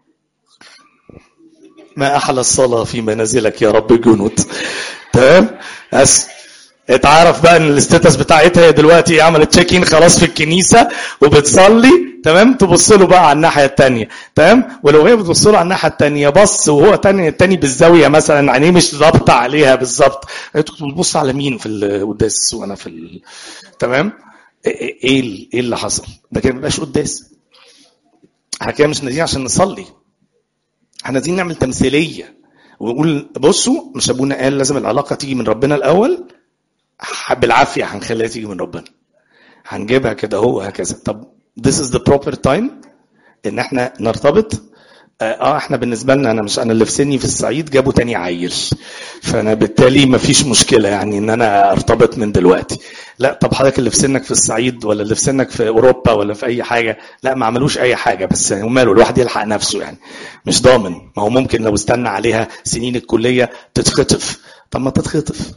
[SPEAKER 1] ما احلى الصلاه في منازلك يا رب الجنود تمام بس اتعرف بقى ان الاستاتس بتاعتها دلوقتي عملت تشيك ان خلاص في الكنيسه وبتصلي تمام تبص له بقى على الناحيه الثانيه تمام ولو هي بتبص له على الناحيه الثانيه بص وهو تاني الثاني بالزاويه مثلا عينيه مش ظابطه عليها بالظبط انت كنت بتبص على مين في القداس وانا في ال... تمام ايه ايه اللي حصل ده كده ما بيبقاش قداس احنا كده مش نازلين عشان نصلي احنا نازلين نعمل تمثيليه ونقول بصوا مش ابونا قال لازم العلاقه تيجي من ربنا الاول بالعافيه هنخليها تيجي من ربنا هنجيبها كده هو هكذا طب this is the proper time ان احنا نرتبط اه احنا بالنسبه لنا انا مش انا اللي في سني في الصعيد جابوا تاني عيل فانا بالتالي ما فيش مشكله يعني ان انا ارتبط من دلوقتي لا طب حضرتك اللي في سنك في الصعيد ولا اللي في سنك في اوروبا ولا في اي حاجه لا ما عملوش اي حاجه بس يعني وماله الواحد يلحق نفسه يعني مش ضامن ما هو ممكن لو استنى عليها سنين الكليه تتخطف طب ما تتخطف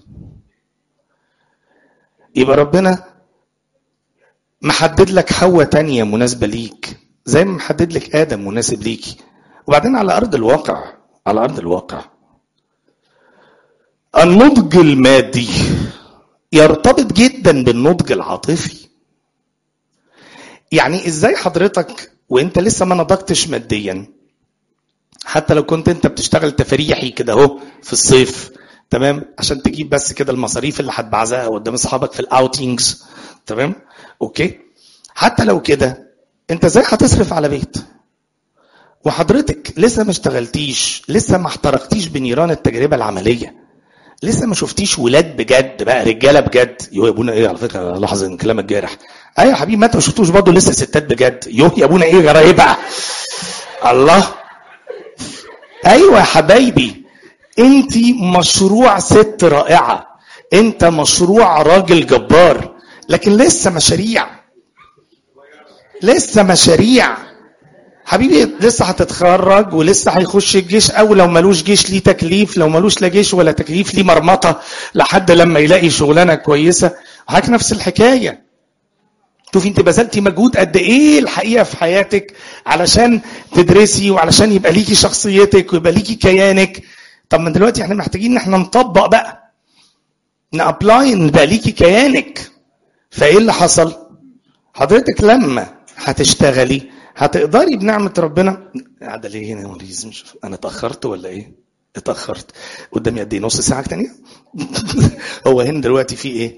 [SPEAKER 1] يبقى ربنا محدد لك حواء تانية مناسبة ليك زي ما محدد لك آدم مناسب ليكي وبعدين على أرض الواقع على أرض الواقع النضج المادي يرتبط جدا بالنضج العاطفي يعني ازاي حضرتك وانت لسه ما نضجتش ماديا حتى لو كنت انت بتشتغل تفريحي كده اهو في الصيف تمام عشان تجيب بس كده المصاريف اللي هتبعزقها قدام اصحابك في الاوتينجز تمام اوكي حتى لو كده انت ازاي هتصرف على بيت وحضرتك لسه ما اشتغلتيش لسه ما احترقتيش بنيران التجربه العمليه لسه ما شفتيش ولاد بجد بقى رجاله بجد يو يا ابونا ايه على فكره لاحظ ان كلامك جارح ايوه يا حبيبي ما انت ما شفتوش برضه لسه ستات بجد يو يا ابونا ايه جرى ايه بقى الله ايوه يا حبايبي انت مشروع ست رائعه انت مشروع راجل جبار لكن لسه مشاريع لسه مشاريع حبيبي لسه هتتخرج ولسه هيخش الجيش او لو ملوش جيش ليه تكليف لو ملوش لا جيش ولا تكليف ليه مرمطه لحد لما يلاقي شغلانه كويسه حضرتك نفس الحكايه شوفي انت بذلتي مجهود قد ايه الحقيقه في حياتك علشان تدرسي وعلشان يبقى ليكي شخصيتك ويبقى ليكي كيانك طب ما دلوقتي احنا محتاجين ان احنا نطبق بقى نابلاي نبقى ليكي كيانك فايه اللي حصل حضرتك لما هتشتغلي هتقدري بنعمة ربنا قاعدة ليه هنا يا مريز مش أنا اتأخرت ولا إيه؟ اتأخرت قدامي قد إيه نص ساعة تانية؟ هو هنا دلوقتي في إيه؟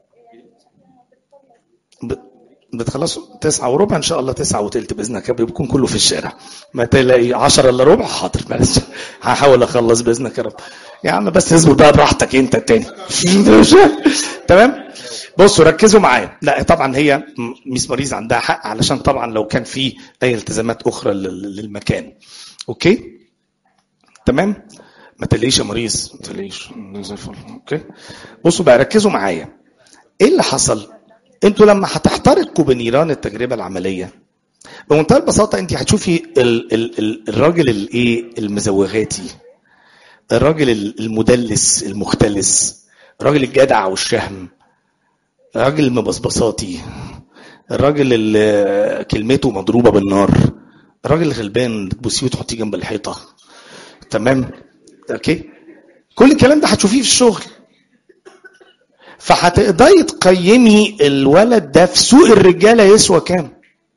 [SPEAKER 1] ب... بتخلصوا تسعة وربع إن شاء الله تسعة وتلت بإذن الله بيكون كله في الشارع ما تلاقي عشرة إلا ربع حاضر معلش هحاول أخلص بإذنك يا رب يا عم بس اصبر بقى براحتك أنت التاني تمام؟ بصوا ركزوا معايا لا طبعا هي ميس ماريز عندها حق علشان طبعا لو كان في اي التزامات اخرى للمكان اوكي تمام ما تلاقيش يا مريض ما تلاقيش زي الفل اوكي بصوا بقى ركزوا معايا ايه اللي حصل انتوا لما هتحترقوا بنيران التجربه العمليه بمنتهى البساطه انت هتشوفي ال ال ال الراجل الايه المزوغاتي الراجل المدلس المختلس الراجل الجدع والشهم الراجل المبصبصاتي الراجل اللي كلمته مضروبه بالنار الراجل الغلبان تبوسيه وتحطيه جنب الحيطه تمام اوكي كل الكلام ده هتشوفيه في الشغل فهتقدري تقيمي الولد ده في سوق الرجاله يسوى كام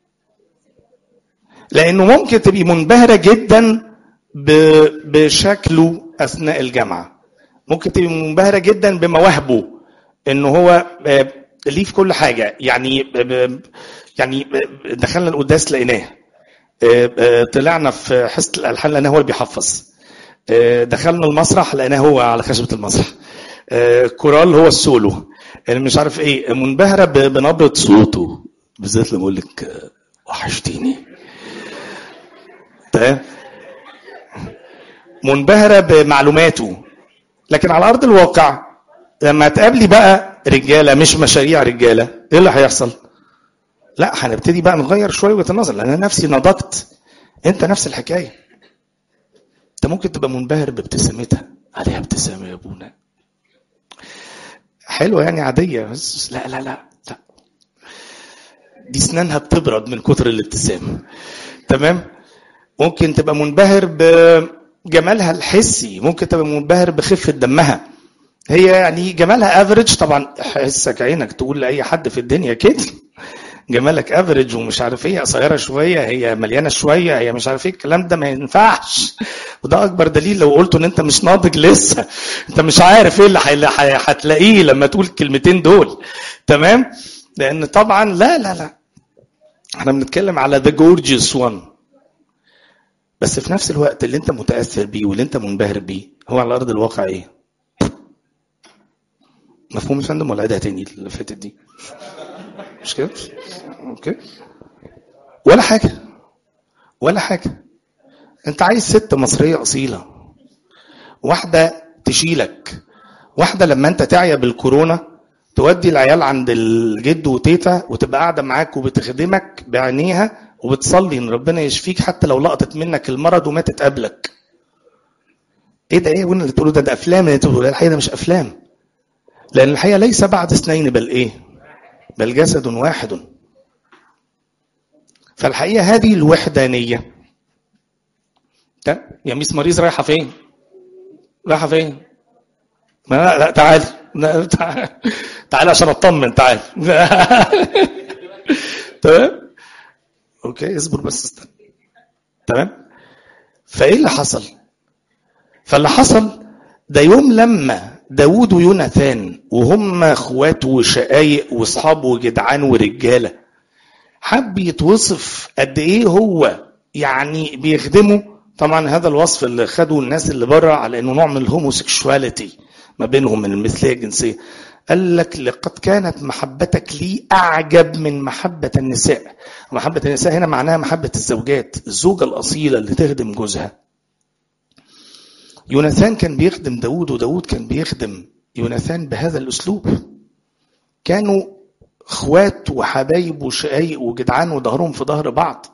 [SPEAKER 1] لانه ممكن تبقي منبهره جدا بشكله اثناء الجامعه ممكن تبقي منبهره جدا بمواهبه ان هو ليه في كل حاجه يعني يعني دخلنا القداس لقيناه طلعنا في حصه الالحان لقيناه هو اللي بيحفظ دخلنا المسرح لقيناه هو على خشبه المسرح كورال هو السولو مش عارف ايه منبهره بنبره صوته بالذات لما اقول لك وحشتيني تمام منبهره بمعلوماته لكن على ارض الواقع لما تقابلي بقى رجاله مش مشاريع رجاله ايه اللي هيحصل؟ لا هنبتدي بقى نغير شويه وجهه النظر لان انا نفسي نضجت انت نفس الحكايه انت ممكن تبقى منبهر بابتسامتها عليها ابتسامه يا ابونا حلوه يعني عاديه بس لا لا لا لا دي اسنانها بتبرد من كتر الابتسام تمام ممكن تبقى منبهر بجمالها الحسي ممكن تبقى منبهر بخفه دمها هي يعني جمالها افريج طبعا حسك عينك تقول لاي حد في الدنيا كده جمالك افريج ومش عارف ايه قصيره شويه هي مليانه شويه هي مش عارف ايه الكلام ده ما ينفعش وده اكبر دليل لو قلته ان انت مش ناضج لسه انت مش عارف ايه اللي هتلاقيه لما تقول الكلمتين دول تمام لان طبعا لا لا لا احنا بنتكلم على ذا جورجيوس وان بس في نفس الوقت اللي انت متاثر بيه واللي انت منبهر بيه هو على ارض الواقع ايه مفهوم يا فندم ولا عيدها تاني اللي فاتت دي مش كده اوكي ولا حاجه ولا حاجه انت عايز ست مصريه اصيله واحده تشيلك واحده لما انت تعيا بالكورونا تودي العيال عند الجد وتيتا وتبقى قاعده معاك وبتخدمك بعينيها وبتصلي ان ربنا يشفيك حتى لو لقطت منك المرض وماتت قبلك ايه ده ايه وانا اللي تقوله ده ده افلام اللي تقوله الحقيقه ده مش افلام لأن الحقيقة ليس بعد اثنين بل إيه؟ بل جسد واحد. فالحقيقة هذه الوحدانية يا ميس مريض رايحة فين؟ رايحة فين؟ ما لا, لا تعالي لا، تعال تعال عشان اطمن تعال تمام اوكي اصبر بس استنى تمام فايه اللي حصل فاللي حصل ده يوم لما داوود ويوناثان وهم اخوات وشقايق واصحاب وجدعان ورجاله حب يتوصف قد ايه هو يعني بيخدمه طبعا هذا الوصف اللي خده الناس اللي بره على انه نوع من الهوموسيكشواليتي ما بينهم من المثليه الجنسيه قال لك لقد كانت محبتك لي اعجب من محبه النساء محبه النساء هنا معناها محبه الزوجات الزوجه الاصيله اللي تخدم جوزها يوناثان كان بيخدم داود وداود كان بيخدم يوناثان بهذا الاسلوب كانوا اخوات وحبايب وشقايق وجدعان وظهرهم في ظهر بعض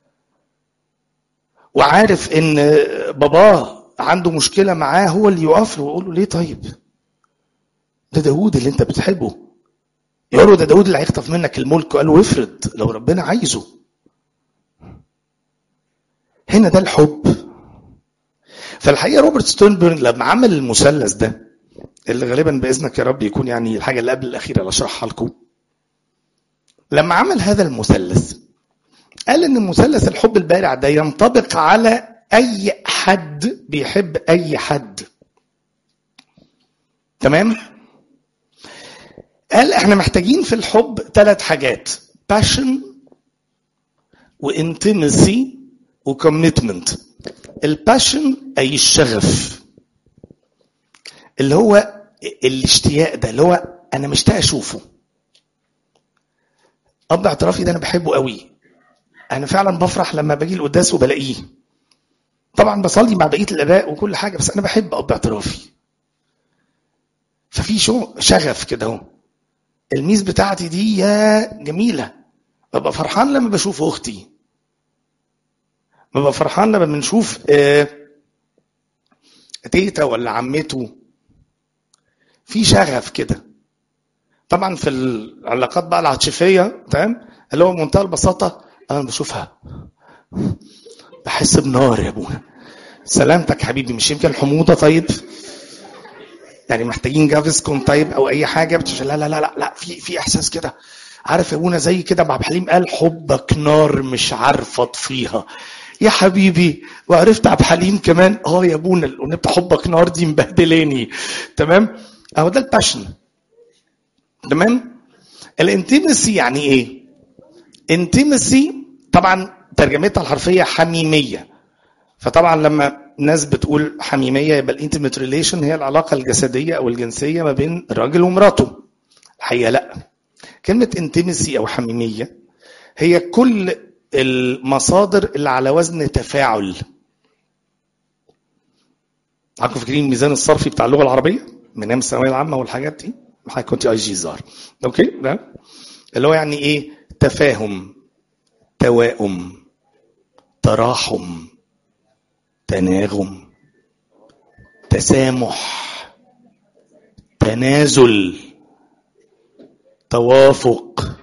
[SPEAKER 1] وعارف ان باباه عنده مشكله معاه هو اللي يقف له ويقول له ليه طيب ده داوود اللي انت بتحبه يقول له ده داوود اللي هيخطف منك الملك قال له افرض لو ربنا عايزه هنا ده الحب فالحقيقه روبرت ستونبرن لما عمل المثلث ده اللي غالبا باذنك يا رب يكون يعني الحاجه اللي قبل الاخيره اللي اشرحها لكم لما عمل هذا المثلث قال ان مثلث الحب البارع ده ينطبق على اي حد بيحب اي حد تمام قال احنا محتاجين في الحب ثلاث حاجات passion وانتمسي وكوميتمنت الباشن اي الشغف اللي هو الاشتياق ده اللي هو انا مشتاق اشوفه اب اعترافي ده انا بحبه قوي انا فعلا بفرح لما باجي القداس وبلاقيه طبعا بصلي مع بقيه الاباء وكل حاجه بس انا بحب اب اعترافي ففي شو شغف كده اهو الميز بتاعتي دي يا جميله ببقى فرحان لما بشوف اختي ببقى فرحان لما بنشوف آه، تيتا ولا عمته في شغف كده طبعا في العلاقات بقى العاطفيه تمام اللي هو بمنتهى البساطه انا بشوفها بحس بنار يا ابونا سلامتك حبيبي مش يمكن حموضه طيب يعني محتاجين جافسكون طيب او اي حاجه بتش... لا لا لا لا لا في في احساس كده عارف يا ابونا زي كده مع عبد الحليم قال حبك نار مش عارفه اطفيها يا حبيبي وعرفت عبد الحليم كمان اه يا ابونا الاغنيه بتاع حبك نار دي مبهدلاني تمام اهو ده الباشن تمام الانتيمسي يعني ايه انتيمسي طبعا ترجمتها الحرفيه حميميه فطبعا لما ناس بتقول حميميه يبقى الانتيميت ريليشن هي العلاقه الجسديه او الجنسيه ما بين الراجل ومراته الحقيقه لا كلمه انتيمسي او حميميه هي كل المصادر اللي على وزن تفاعل عارفين فاكرين الميزان الصرفي بتاع اللغه العربيه من ايام الثانويه العامه والحاجات دي حضرتك كنت اي جي زار اوكي ده اللي هو يعني ايه تفاهم توائم تراحم تناغم تسامح تنازل توافق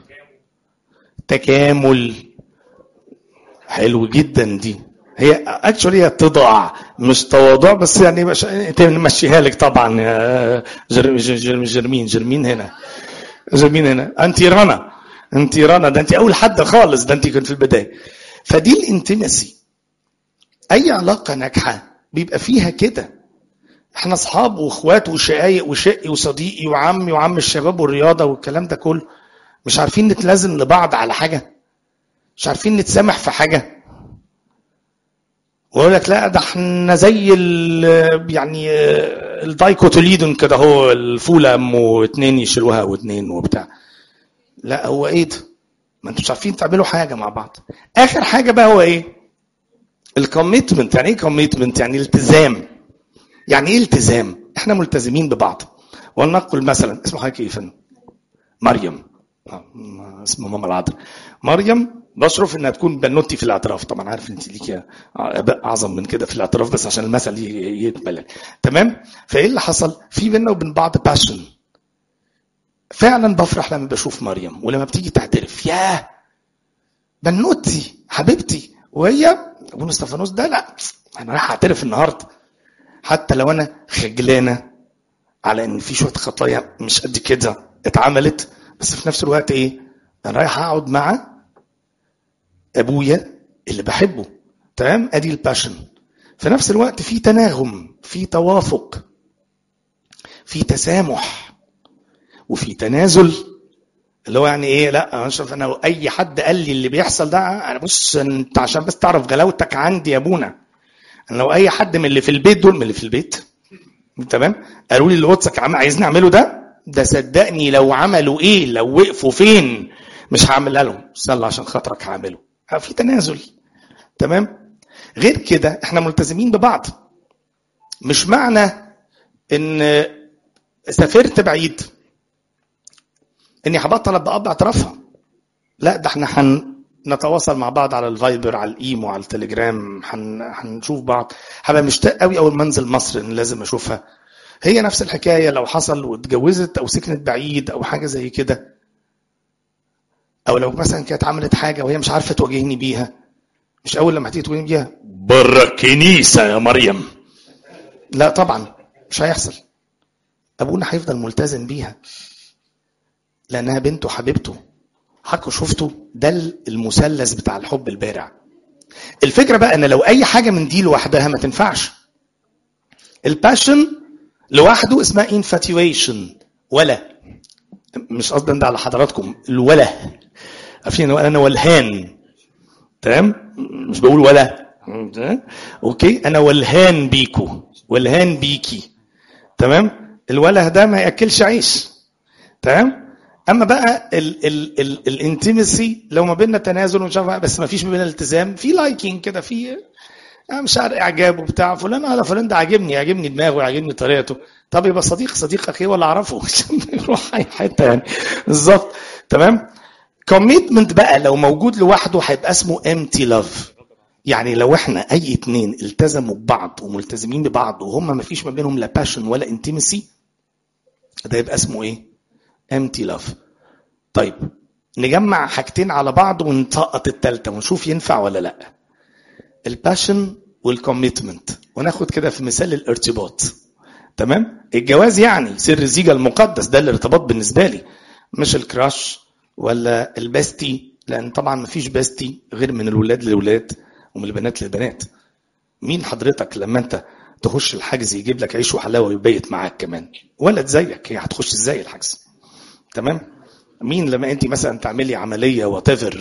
[SPEAKER 1] تكامل حلو جدا دي هي اكشولي هي تضع مش تواضع بس يعني مش نمشيها لك طبعا يا جر... جر... جرمين جرمين هنا جرمين هنا انت رنا انت رنا ده انت اول حد خالص ده انت كنت في البدايه فدي الانتمسي اي علاقه ناجحه بيبقى فيها كده احنا اصحاب واخوات وشقايق وشقي وصديقي وعمي وعم الشباب والرياضه والكلام ده كله مش عارفين نتلازم لبعض على حاجه مش عارفين نتسامح في حاجه ويقول لك لا ده احنا زي ال يعني الدايكوتوليدون كده هو الفوله ام واتنين يشيلوها واتنين وبتاع لا هو ايه ده؟ ما انتوا مش عارفين تعملوا حاجه مع بعض اخر حاجه بقى هو ايه؟ الكوميتمنت يعني ايه كوميتمنت؟ يعني التزام يعني ايه التزام؟ احنا ملتزمين ببعض ولنقل مثلا اسمه حضرتك ايه يا فندم؟ مريم اسمه ماما العذراء مريم بشرف انها تكون بنوتي في الاعتراف طبعا عارف انت ليك اباء اعظم من كده في الاعتراف بس عشان المثل يتبلل تمام فايه اللي حصل في بينا وبين بعض باشن فعلا بفرح لما بشوف مريم ولما بتيجي تعترف ياه بنوتي حبيبتي وهي ابونا استفانوس ده لا انا رايح اعترف النهارده حتى لو انا خجلانه على ان في شويه خطايا مش قد كده اتعملت بس في نفس الوقت ايه انا رايح اقعد مع ابويا اللي بحبه تمام ادي الباشن في نفس الوقت في تناغم في توافق في تسامح وفي تنازل اللي هو يعني ايه لا انا شوف انا لو اي حد قال لي اللي بيحصل ده انا بص انت عشان بس تعرف غلاوتك عندي يا ابونا انا لو اي حد من اللي في البيت دول من اللي في البيت تمام قالوا لي اللي واتسك عم عايزني اعمله ده ده صدقني لو عملوا ايه لو وقفوا فين مش هعملها لهم صلى عشان خاطرك هعمله في تنازل تمام غير كده احنا ملتزمين ببعض مش معنى ان سافرت بعيد اني هبطل ابقى اب اعترافها لا ده احنا هن نتواصل مع بعض على الفايبر على الايمو على التليجرام هن... هنشوف بعض هبقى مشتاق قوي اول ما انزل مصر ان لازم اشوفها هي نفس الحكايه لو حصل واتجوزت او سكنت بعيد او حاجه زي كده او لو مثلا كانت عملت حاجه وهي مش عارفه تواجهني بيها مش اول لما هتيجي تواجهني بيها بره الكنيسه يا مريم لا طبعا مش هيحصل ابونا هيفضل ملتزم بيها لانها بنته حبيبته حكوا شفتوا ده المثلث بتاع الحب البارع الفكره بقى ان لو اي حاجه من دي لوحدها ما تنفعش الباشن لوحده اسمها انفاتيويشن ولا مش قصدي ده على حضراتكم الولا عارفين انا ولهان تمام مش بقول ولا اوكي انا ولهان بيكو ولهان بيكي تمام الوله ده ما ياكلش عيش تمام اما بقى الانتمسي لو ما بيننا تنازل ومش عارف بس ما فيش ما بيننا التزام في لايكينج كده في مش عارف اعجاب وبتاع فلان على فلان ده عاجبني عاجبني دماغه عاجبني طريقته طب يبقى صديق صديقك ايه ولا اعرفه عشان يروح اي حته يعني بالظبط تمام كوميتمنت بقى لو موجود لوحده هيبقى اسمه امتي لاف يعني لو احنا اي اتنين التزموا ببعض وملتزمين ببعض وهم ما فيش ما بينهم لا باشن ولا انتمسي ده يبقى اسمه ايه empty love طيب نجمع حاجتين على بعض ونسقط التالتة ونشوف ينفع ولا لا الباشن والكوميتمنت وناخد كده في مثال الارتباط تمام الجواز يعني سر الزيجة المقدس ده الارتباط بالنسبة لي مش الكراش ولا البستي لان طبعا مفيش بستي غير من الولاد للولاد ومن البنات للبنات مين حضرتك لما انت تخش الحجز يجيب لك عيش وحلاوه ويبيت معاك كمان ولد زيك هي هتخش ازاي الحجز تمام مين لما انت مثلا تعملي عمليه واتيفر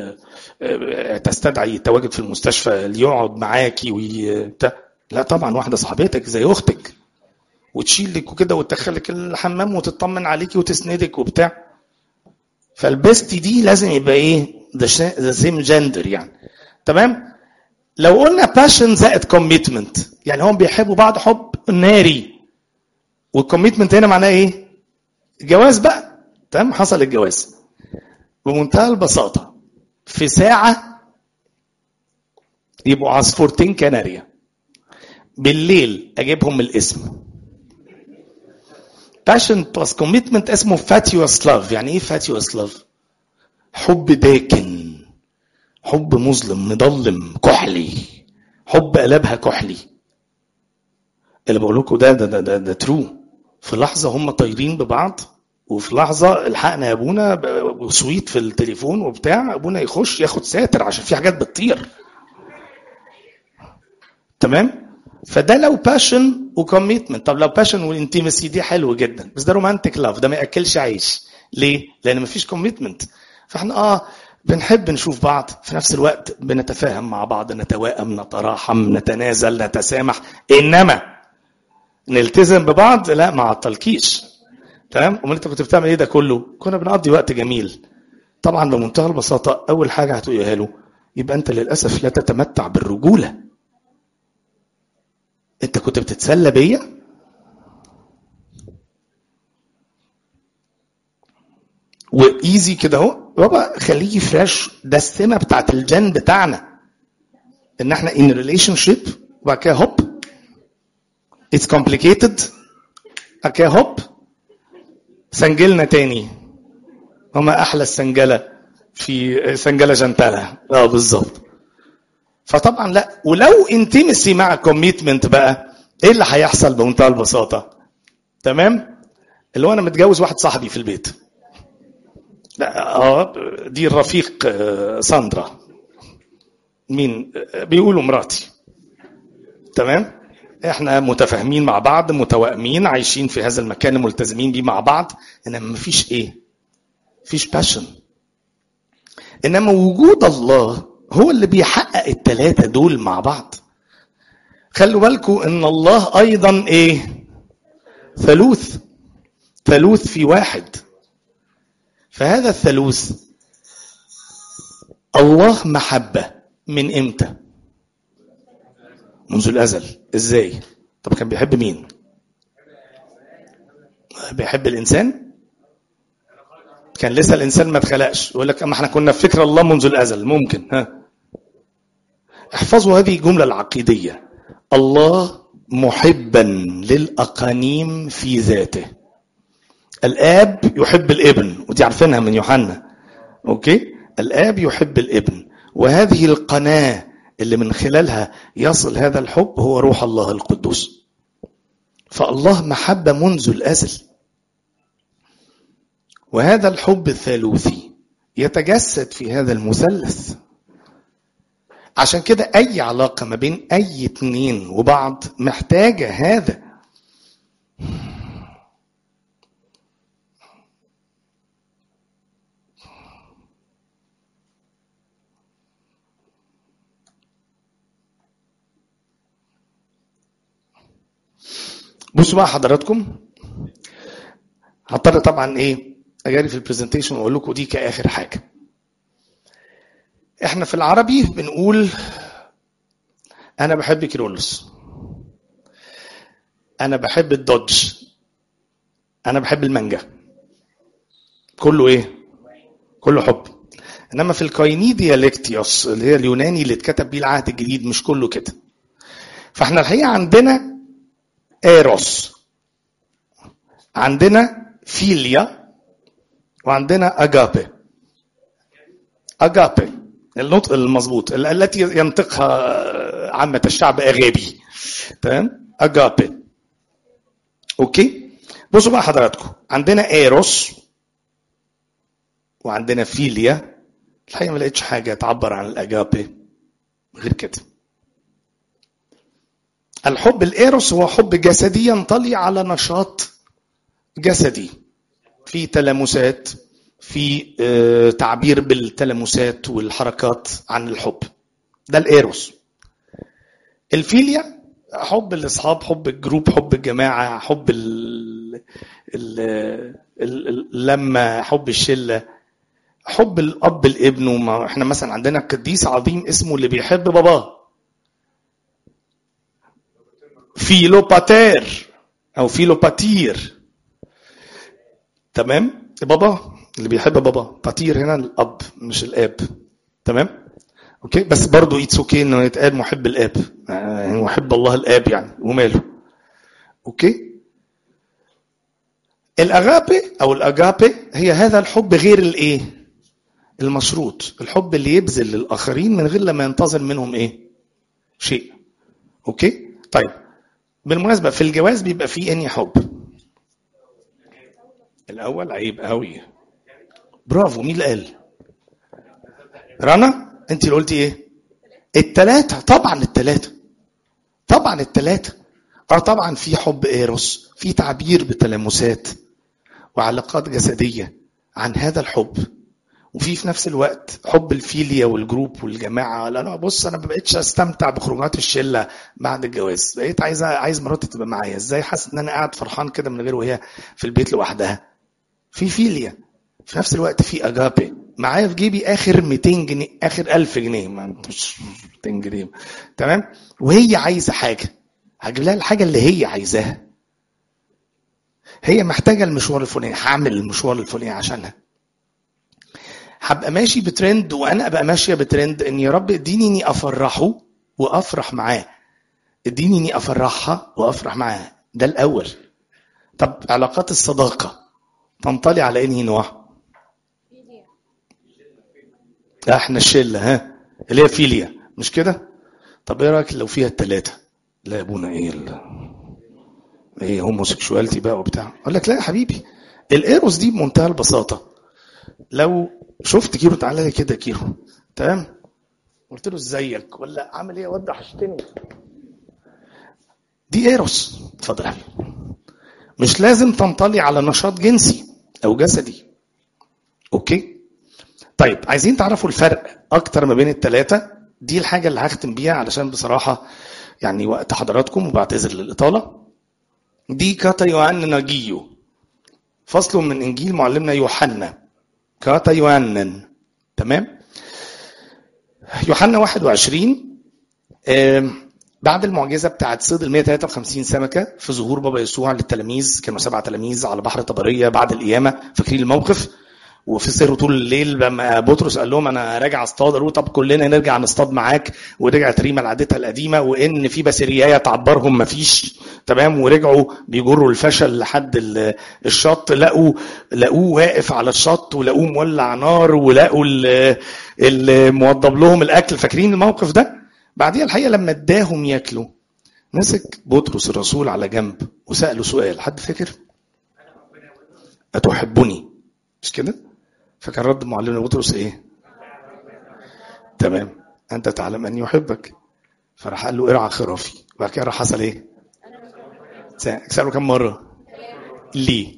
[SPEAKER 1] تستدعي التواجد في المستشفى ليقعد معاكي وبتاع لا طبعا واحده صاحبتك زي اختك وتشيلك وكده وتدخلك الحمام وتطمن عليكي وتسندك وبتاع فالبيست دي لازم يبقى ايه ذا سيم جندر يعني تمام لو قلنا باشن زائد كوميتمنت يعني هم بيحبوا بعض حب ناري والكوميتمنت هنا معناه ايه جواز بقى تمام حصل الجواز بمنتهى البساطة في ساعة يبقوا عصفورتين كناريا بالليل أجيبهم الاسم باشن بلس كوميتمنت اسمه فاتيوس لاف يعني ايه فاتيوس لاف حب داكن حب مظلم مضلم كحلي حب قلبها كحلي اللي بقول لكم ده ده ده, ده, ده ترو في لحظة هم طايرين ببعض وفي لحظة الحقنا يا ابونا وسويت في التليفون وبتاع ابونا يخش ياخد ساتر عشان في حاجات بتطير تمام فده لو باشن وكوميتمنت طب لو باشن والانتيمسي دي حلو جدا بس ده رومانتك لاف ده ما ياكلش عيش ليه لان مفيش كوميتمنت فاحنا اه بنحب نشوف بعض في نفس الوقت بنتفاهم مع بعض نتوائم نتراحم نتنازل نتسامح انما نلتزم ببعض لا ما عطلكيش تمام امال انت كنت بتعمل ايه ده كله كنا بنقضي وقت جميل طبعا بمنتهى البساطه اول حاجه هتقولها له يبقى انت للاسف لا تتمتع بالرجوله انت كنت بتتسلى بيا وايزي كده اهو بابا خليكي فريش ده السمه بتاعت الجن بتاعنا ان احنا ان ريليشن شيب وبعد كده هوب اتس كومبليكيتد بعد كده هوب سنجلنا تاني وما احلى السنجله في سنجله جنتله اه بالظبط فطبعا لا ولو انتمسي مع كوميتمنت بقى ايه اللي هيحصل بمنتهى البساطه تمام اللي هو انا متجوز واحد صاحبي في البيت لا اه دي الرفيق آه، ساندرا مين آه، بيقولوا مراتي تمام احنا متفاهمين مع بعض متوائمين عايشين في هذا المكان ملتزمين بيه مع بعض انما مفيش ايه مفيش باشن انما وجود الله هو اللي بيحقق الثلاثه دول مع بعض خلوا بالكم ان الله ايضا ايه ثالوث ثالوث في واحد فهذا الثالوث الله محبه من امتى منذ الازل ازاي طب كان بيحب مين بيحب الانسان كان لسه الانسان ما اتخلقش يقول لك اما احنا كنا في فكر الله منذ الازل ممكن ها احفظوا هذه الجمله العقيديه الله محبا للاقانيم في ذاته الاب يحب الابن ودي عارفينها من يوحنا اوكي الاب يحب الابن وهذه القناه اللي من خلالها يصل هذا الحب هو روح الله القدوس فالله محبه منذ الازل وهذا الحب الثالوثي يتجسد في هذا المثلث عشان كده اي علاقه ما بين اي اتنين وبعض محتاجه هذا بصوا بقى حضراتكم هضطر طبعا ايه اجاري في البرزنتيشن واقول لكم دي كاخر حاجه احنا في العربي بنقول انا بحب كيرولوس انا بحب الدودج انا بحب المانجا كله ايه كله حب انما في الكايني ديالكتيوس اللي هي اليوناني اللي اتكتب بيه العهد الجديد مش كله كده فاحنا الحقيقه عندنا ايروس عندنا فيليا وعندنا اجابي اجابي النطق المظبوط ال- التي ينطقها عامة الشعب اغابي تمام اجابي اوكي بصوا بقى حضراتكم عندنا ايروس وعندنا فيليا الحقيقه ما لقيتش حاجه تعبر عن الاجابي غير كده الحب الايروس هو حب جسدي ينطلي على نشاط جسدي في تلامسات في آه، تعبير بالتلامسات والحركات عن الحب ده الايروس الفيليا حب الاصحاب حب الجروب حب الجماعه حب ال ال ال- اللمه حب الشله حب الاب لابنه ما احنا مثلا عندنا قديس عظيم اسمه اللي بيحب باباه فيلوباتير او فيلوباتير تمام بابا اللي بيحب بابا باتير هنا الاب مش الاب تمام اوكي بس برضه ايتس اوكي انه يتقال محب الاب آه، يعني محب الله الاب يعني وماله اوكي الاغابي او الاجابي هي هذا الحب غير الايه المشروط الحب اللي يبذل للاخرين من غير لما ينتظر منهم ايه شيء اوكي طيب بالمناسبه في الجواز بيبقى فيه اني حب الاول عيب قوي برافو مين اللي قال رنا انت اللي قلتي ايه التلاتة طبعا التلاتة طبعا التلاتة اه طبعا في حب ايروس في تعبير بتلامسات وعلاقات جسدية عن هذا الحب وفي في نفس الوقت حب الفيليا والجروب والجماعة لا لا بص انا ما بقتش استمتع بخروجات الشلة بعد الجواز بقيت عايز عايز مراتي تبقى معايا ازاي حاسس ان انا قاعد فرحان كده من غير وهي في البيت لوحدها في فيليا في نفس الوقت في اجابي معايا في جيبي اخر 200 جنيه اخر 1000 جنيه ما مش 200 جنيه تمام وهي عايزه حاجه هجيب لها الحاجه اللي هي عايزاها هي محتاجه المشوار الفلاني هعمل المشوار الفلاني عشانها هبقى ماشي بترند وانا ابقى ماشيه بترند ان يا رب اديني اني افرحه وافرح معاه اديني اني افرحها وافرح معاها ده الاول طب علاقات الصداقه تنطلي على انهي نوع احنا الشله ها اللي هي فيليا مش كده طب ايه رايك لو فيها الثلاثه لا يا ابونا ايه ال- ايه هوموسيكشواليتي بقى وبتاع اقول لك لا يا حبيبي الايروس دي بمنتهى البساطه لو شفت كيرو تعالى لي كده كيرو تمام قلت له ازيك ولا عامل ايه يا واد وحشتني دي ايروس اتفضل يا حبيبي مش لازم تنطلي على نشاط جنسي او جسدي اوكي طيب عايزين تعرفوا الفرق اكتر ما بين الثلاثه دي الحاجه اللي هختم بيها علشان بصراحه يعني وقت حضراتكم وبعتذر للاطاله دي كاتا يوحنا نجيو فصل من انجيل معلمنا يوحنا كاتا يوحنا تمام يوحنا 21 آم، بعد المعجزه بتاعت صيد ال 153 سمكه في ظهور بابا يسوع للتلاميذ كانوا سبع تلاميذ على بحر طبريه بعد القيامه فاكرين الموقف وفي سر طول الليل لما بطرس قال لهم انا راجع اصطاد قالوا طب كلنا نرجع نصطاد معاك ورجعت ريما لعادتها القديمه وان في بسريايه تعبرهم مفيش تمام ورجعوا بيجروا الفشل لحد ال- الشط لقوا لقوه واقف على الشط ولقوه مولع نار ولقوا ال- اللي موضب لهم الاكل فاكرين الموقف ده بعديها الحقيقه لما اداهم ياكلوا مسك بطرس الرسول على جنب وساله سؤال حد فاكر اتحبني مش كده فكان رد معلمنا بطرس ايه تمام انت تعلم اني احبك فراح قال له ارعى خرافي وبعد كده راح حصل ايه سأله كم مرة ليه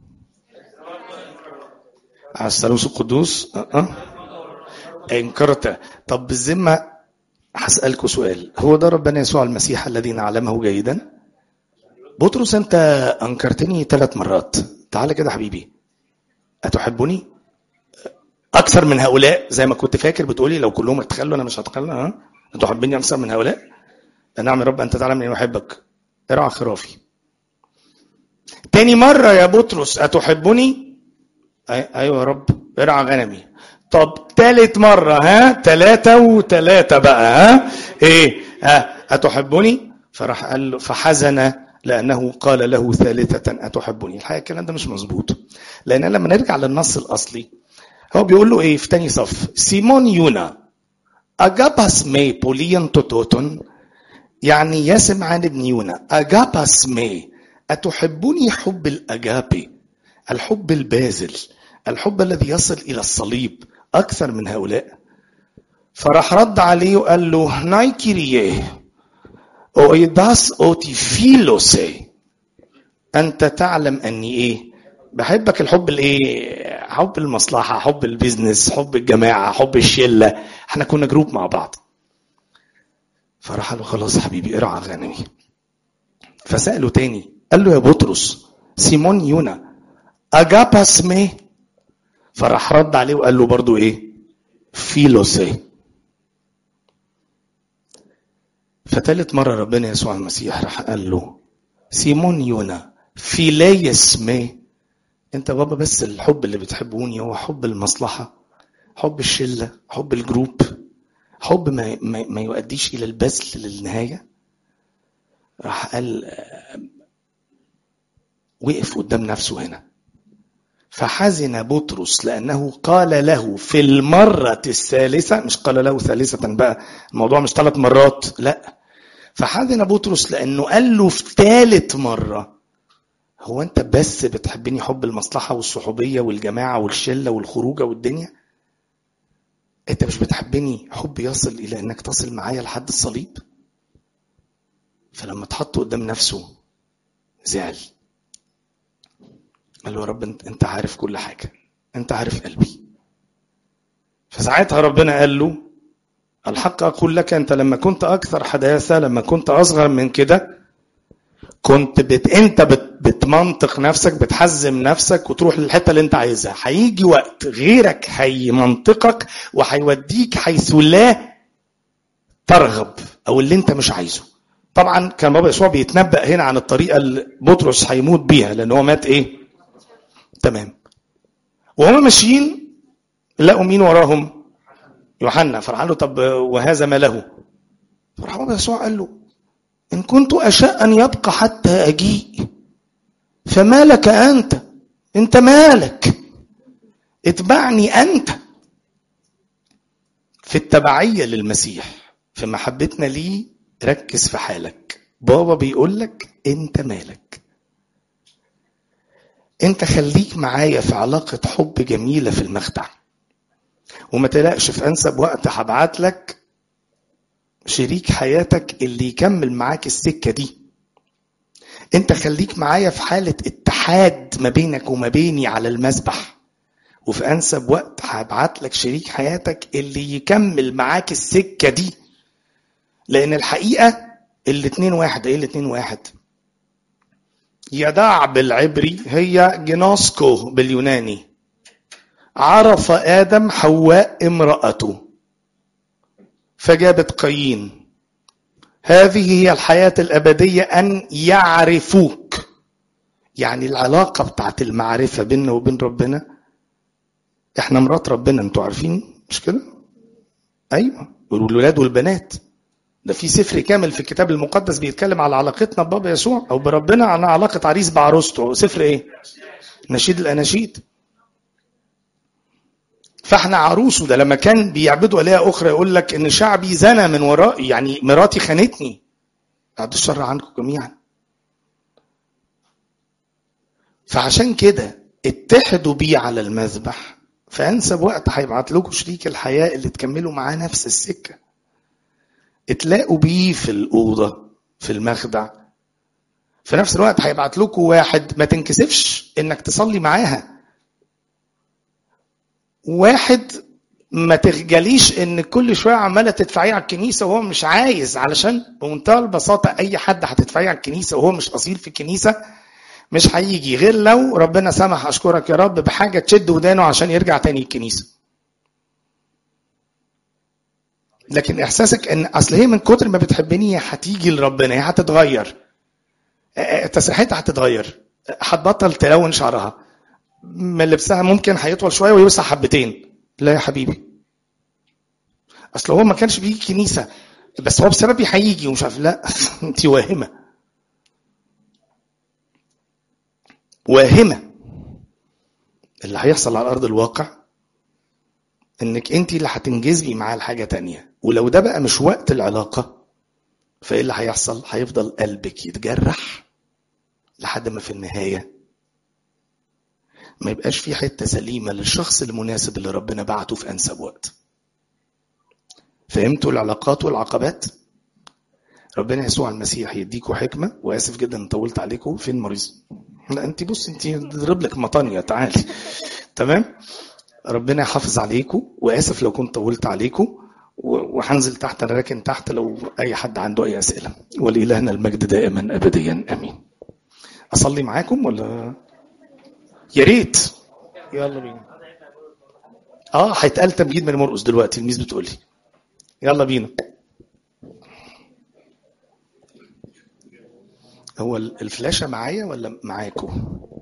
[SPEAKER 1] على الثالوث القدوس أه. أه. انكرت طب بالذمة هسألكوا سؤال هو ده ربنا يسوع المسيح الذي نعلمه جيدا بطرس انت انكرتني ثلاث مرات تعال كده حبيبي أتحبني أكثر من هؤلاء زي ما كنت فاكر بتقولي لو كلهم اتخلوا أنا مش هتخلى ها أتحبني أكثر من هؤلاء نعم يا رب أنت تعلم إني أحبك ارعى خرافي تاني مرة يا بطرس أتحبني أي... أيوة يا رب ارعى غنمي طب تالت مرة ها تلاتة وتلاتة بقى ها ايه ها أتحبني فراح قال له فحزن لأنه قال له ثالثة أتحبني الحقيقة الكلام ده مش مظبوط لأن لما نرجع للنص الأصلي هو بيقول له إيه في تاني صف سيمون يونا أجاباس مي بوليان توتوتون يعني يا سمعان ابن يونا أجاباس مي أتحبني حب الأجابي الحب البازل الحب الذي يصل إلى الصليب أكثر من هؤلاء فراح رد عليه وقال له نايكيريه أويداس أوتي فيلوسي أنت تعلم أني إيه بحبك الحب الإيه حب المصلحة حب البيزنس حب الجماعة حب الشلة احنا كنا جروب مع بعض فراح قال له خلاص حبيبي ارعى غنمي فسأله تاني قال له يا بطرس سيمون يونا أجاباس مي فراح رد عليه وقال له برضو ايه فيلوسي فتالت مرة ربنا يسوع المسيح راح قال له سيمون يونا فيليس مي انت بابا بس الحب اللي بتحبوني هو حب المصلحة حب الشلة حب الجروب حب ما, ما, ما يؤديش إلى البذل للنهاية راح قال وقف قدام نفسه هنا فحزن بطرس لأنه قال له في المرة الثالثة مش قال له ثالثة بقى الموضوع مش ثلاث مرات لا فحزن بطرس لأنه قال له في ثالث مرة هو أنت بس بتحبني حب المصلحة والصحوبية والجماعة والشلة والخروجة والدنيا أنت مش بتحبني حب يصل إلى أنك تصل معايا لحد الصليب فلما اتحط قدام نفسه زعل قال له يا رب انت عارف كل حاجه انت عارف قلبي فساعتها ربنا قال له الحق اقول لك انت لما كنت اكثر حداثه لما كنت اصغر من كده كنت بت... انت بت... بتمنطق نفسك بتحزم نفسك وتروح للحته اللي انت عايزها هيجي وقت غيرك هيمنطقك وهيوديك حيث لا ترغب او اللي انت مش عايزه طبعا كان بابا يسوع بيتنبأ هنا عن الطريقه اللي بطرس هيموت بيها لان هو مات ايه تمام وهم ماشيين لقوا مين وراهم يوحنا فراح له طب وهذا ما له فراح بابا يسوع قال له ان كنت اشاء ان يبقى حتى اجيء فما لك انت انت مالك اتبعني انت في التبعيه للمسيح في محبتنا ليه ركز في حالك بابا بيقول لك انت مالك انت خليك معايا في علاقة حب جميلة في المخدع وما تقلقش في انسب وقت هبعت لك شريك حياتك اللي يكمل معاك السكة دي انت خليك معايا في حالة اتحاد ما بينك وما بيني على المسبح وفي انسب وقت هبعت لك شريك حياتك اللي يكمل معاك السكة دي لان الحقيقة الاتنين واحد ايه الاتنين واحد يدع بالعبري هي جناسكو باليوناني عرف آدم حواء امرأته فجابت قايين هذه هي الحياة الأبدية أن يعرفوك يعني العلاقة بتاعت المعرفة بيننا وبين ربنا احنا مرات ربنا انتوا عارفين مش كده ايوه والولاد والبنات ده في سفر كامل في الكتاب المقدس بيتكلم على علاقتنا ببابا يسوع او بربنا عن علاقه عريس بعروسته سفر ايه نشيد الاناشيد فاحنا عروسه ده لما كان بيعبدوا الهه اخرى يقول لك ان شعبي زنى من ورائي يعني مراتي خانتني بعد الشر عنكم جميعا فعشان كده اتحدوا بيه على المذبح في انسب وقت هيبعت لكم شريك الحياه اللي تكملوا معاه نفس السكه اتلاقوا بيه في الاوضه في المخدع في نفس الوقت هيبعت لكم واحد ما تنكسفش انك تصلي معاها واحد ما تخجليش ان كل شويه عماله تدفعيه على الكنيسه وهو مش عايز علشان بمنتهى البساطه اي حد هتدفعيه على الكنيسه وهو مش اصيل في الكنيسه مش هيجي غير لو ربنا سمح اشكرك يا رب بحاجه تشد ودانه عشان يرجع تاني الكنيسه لكن احساسك ان اصل هي من كتر ما بتحبني هتيجي لربنا هي هتتغير تسريحتها هتتغير هتبطل تلون شعرها من لبسها ممكن هيطول شويه ويوسع حبتين لا يا حبيبي اصل هو ما كانش بيجي كنيسه بس هو بسببي هيجي ومش عارف لا انت واهمه واهمه اللي هيحصل على ارض الواقع انك انت اللي هتنجذبي معاه لحاجه تانية ولو ده بقى مش وقت العلاقه فايه اللي هيحصل هيفضل قلبك يتجرح لحد ما في النهايه ما يبقاش في حته سليمه للشخص المناسب اللي ربنا بعته في انسب وقت فهمتوا العلاقات والعقبات ربنا يسوع المسيح يديكوا حكمه واسف جدا ان طولت عليكم فين مريض لا انت بص انت ضرب لك مطانيه تعالي تمام ربنا يحافظ عليكم واسف لو كنت طولت عليكم وهنزل تحت انا راكن تحت لو اي حد عنده اي اسئله ولالهنا المجد دائما ابديا امين اصلي معاكم ولا يا ريت يلا بينا اه هيتقال تمجيد من مرقص دلوقتي الميس بتقول لي يلا بينا هو الفلاشه معايا ولا معاكم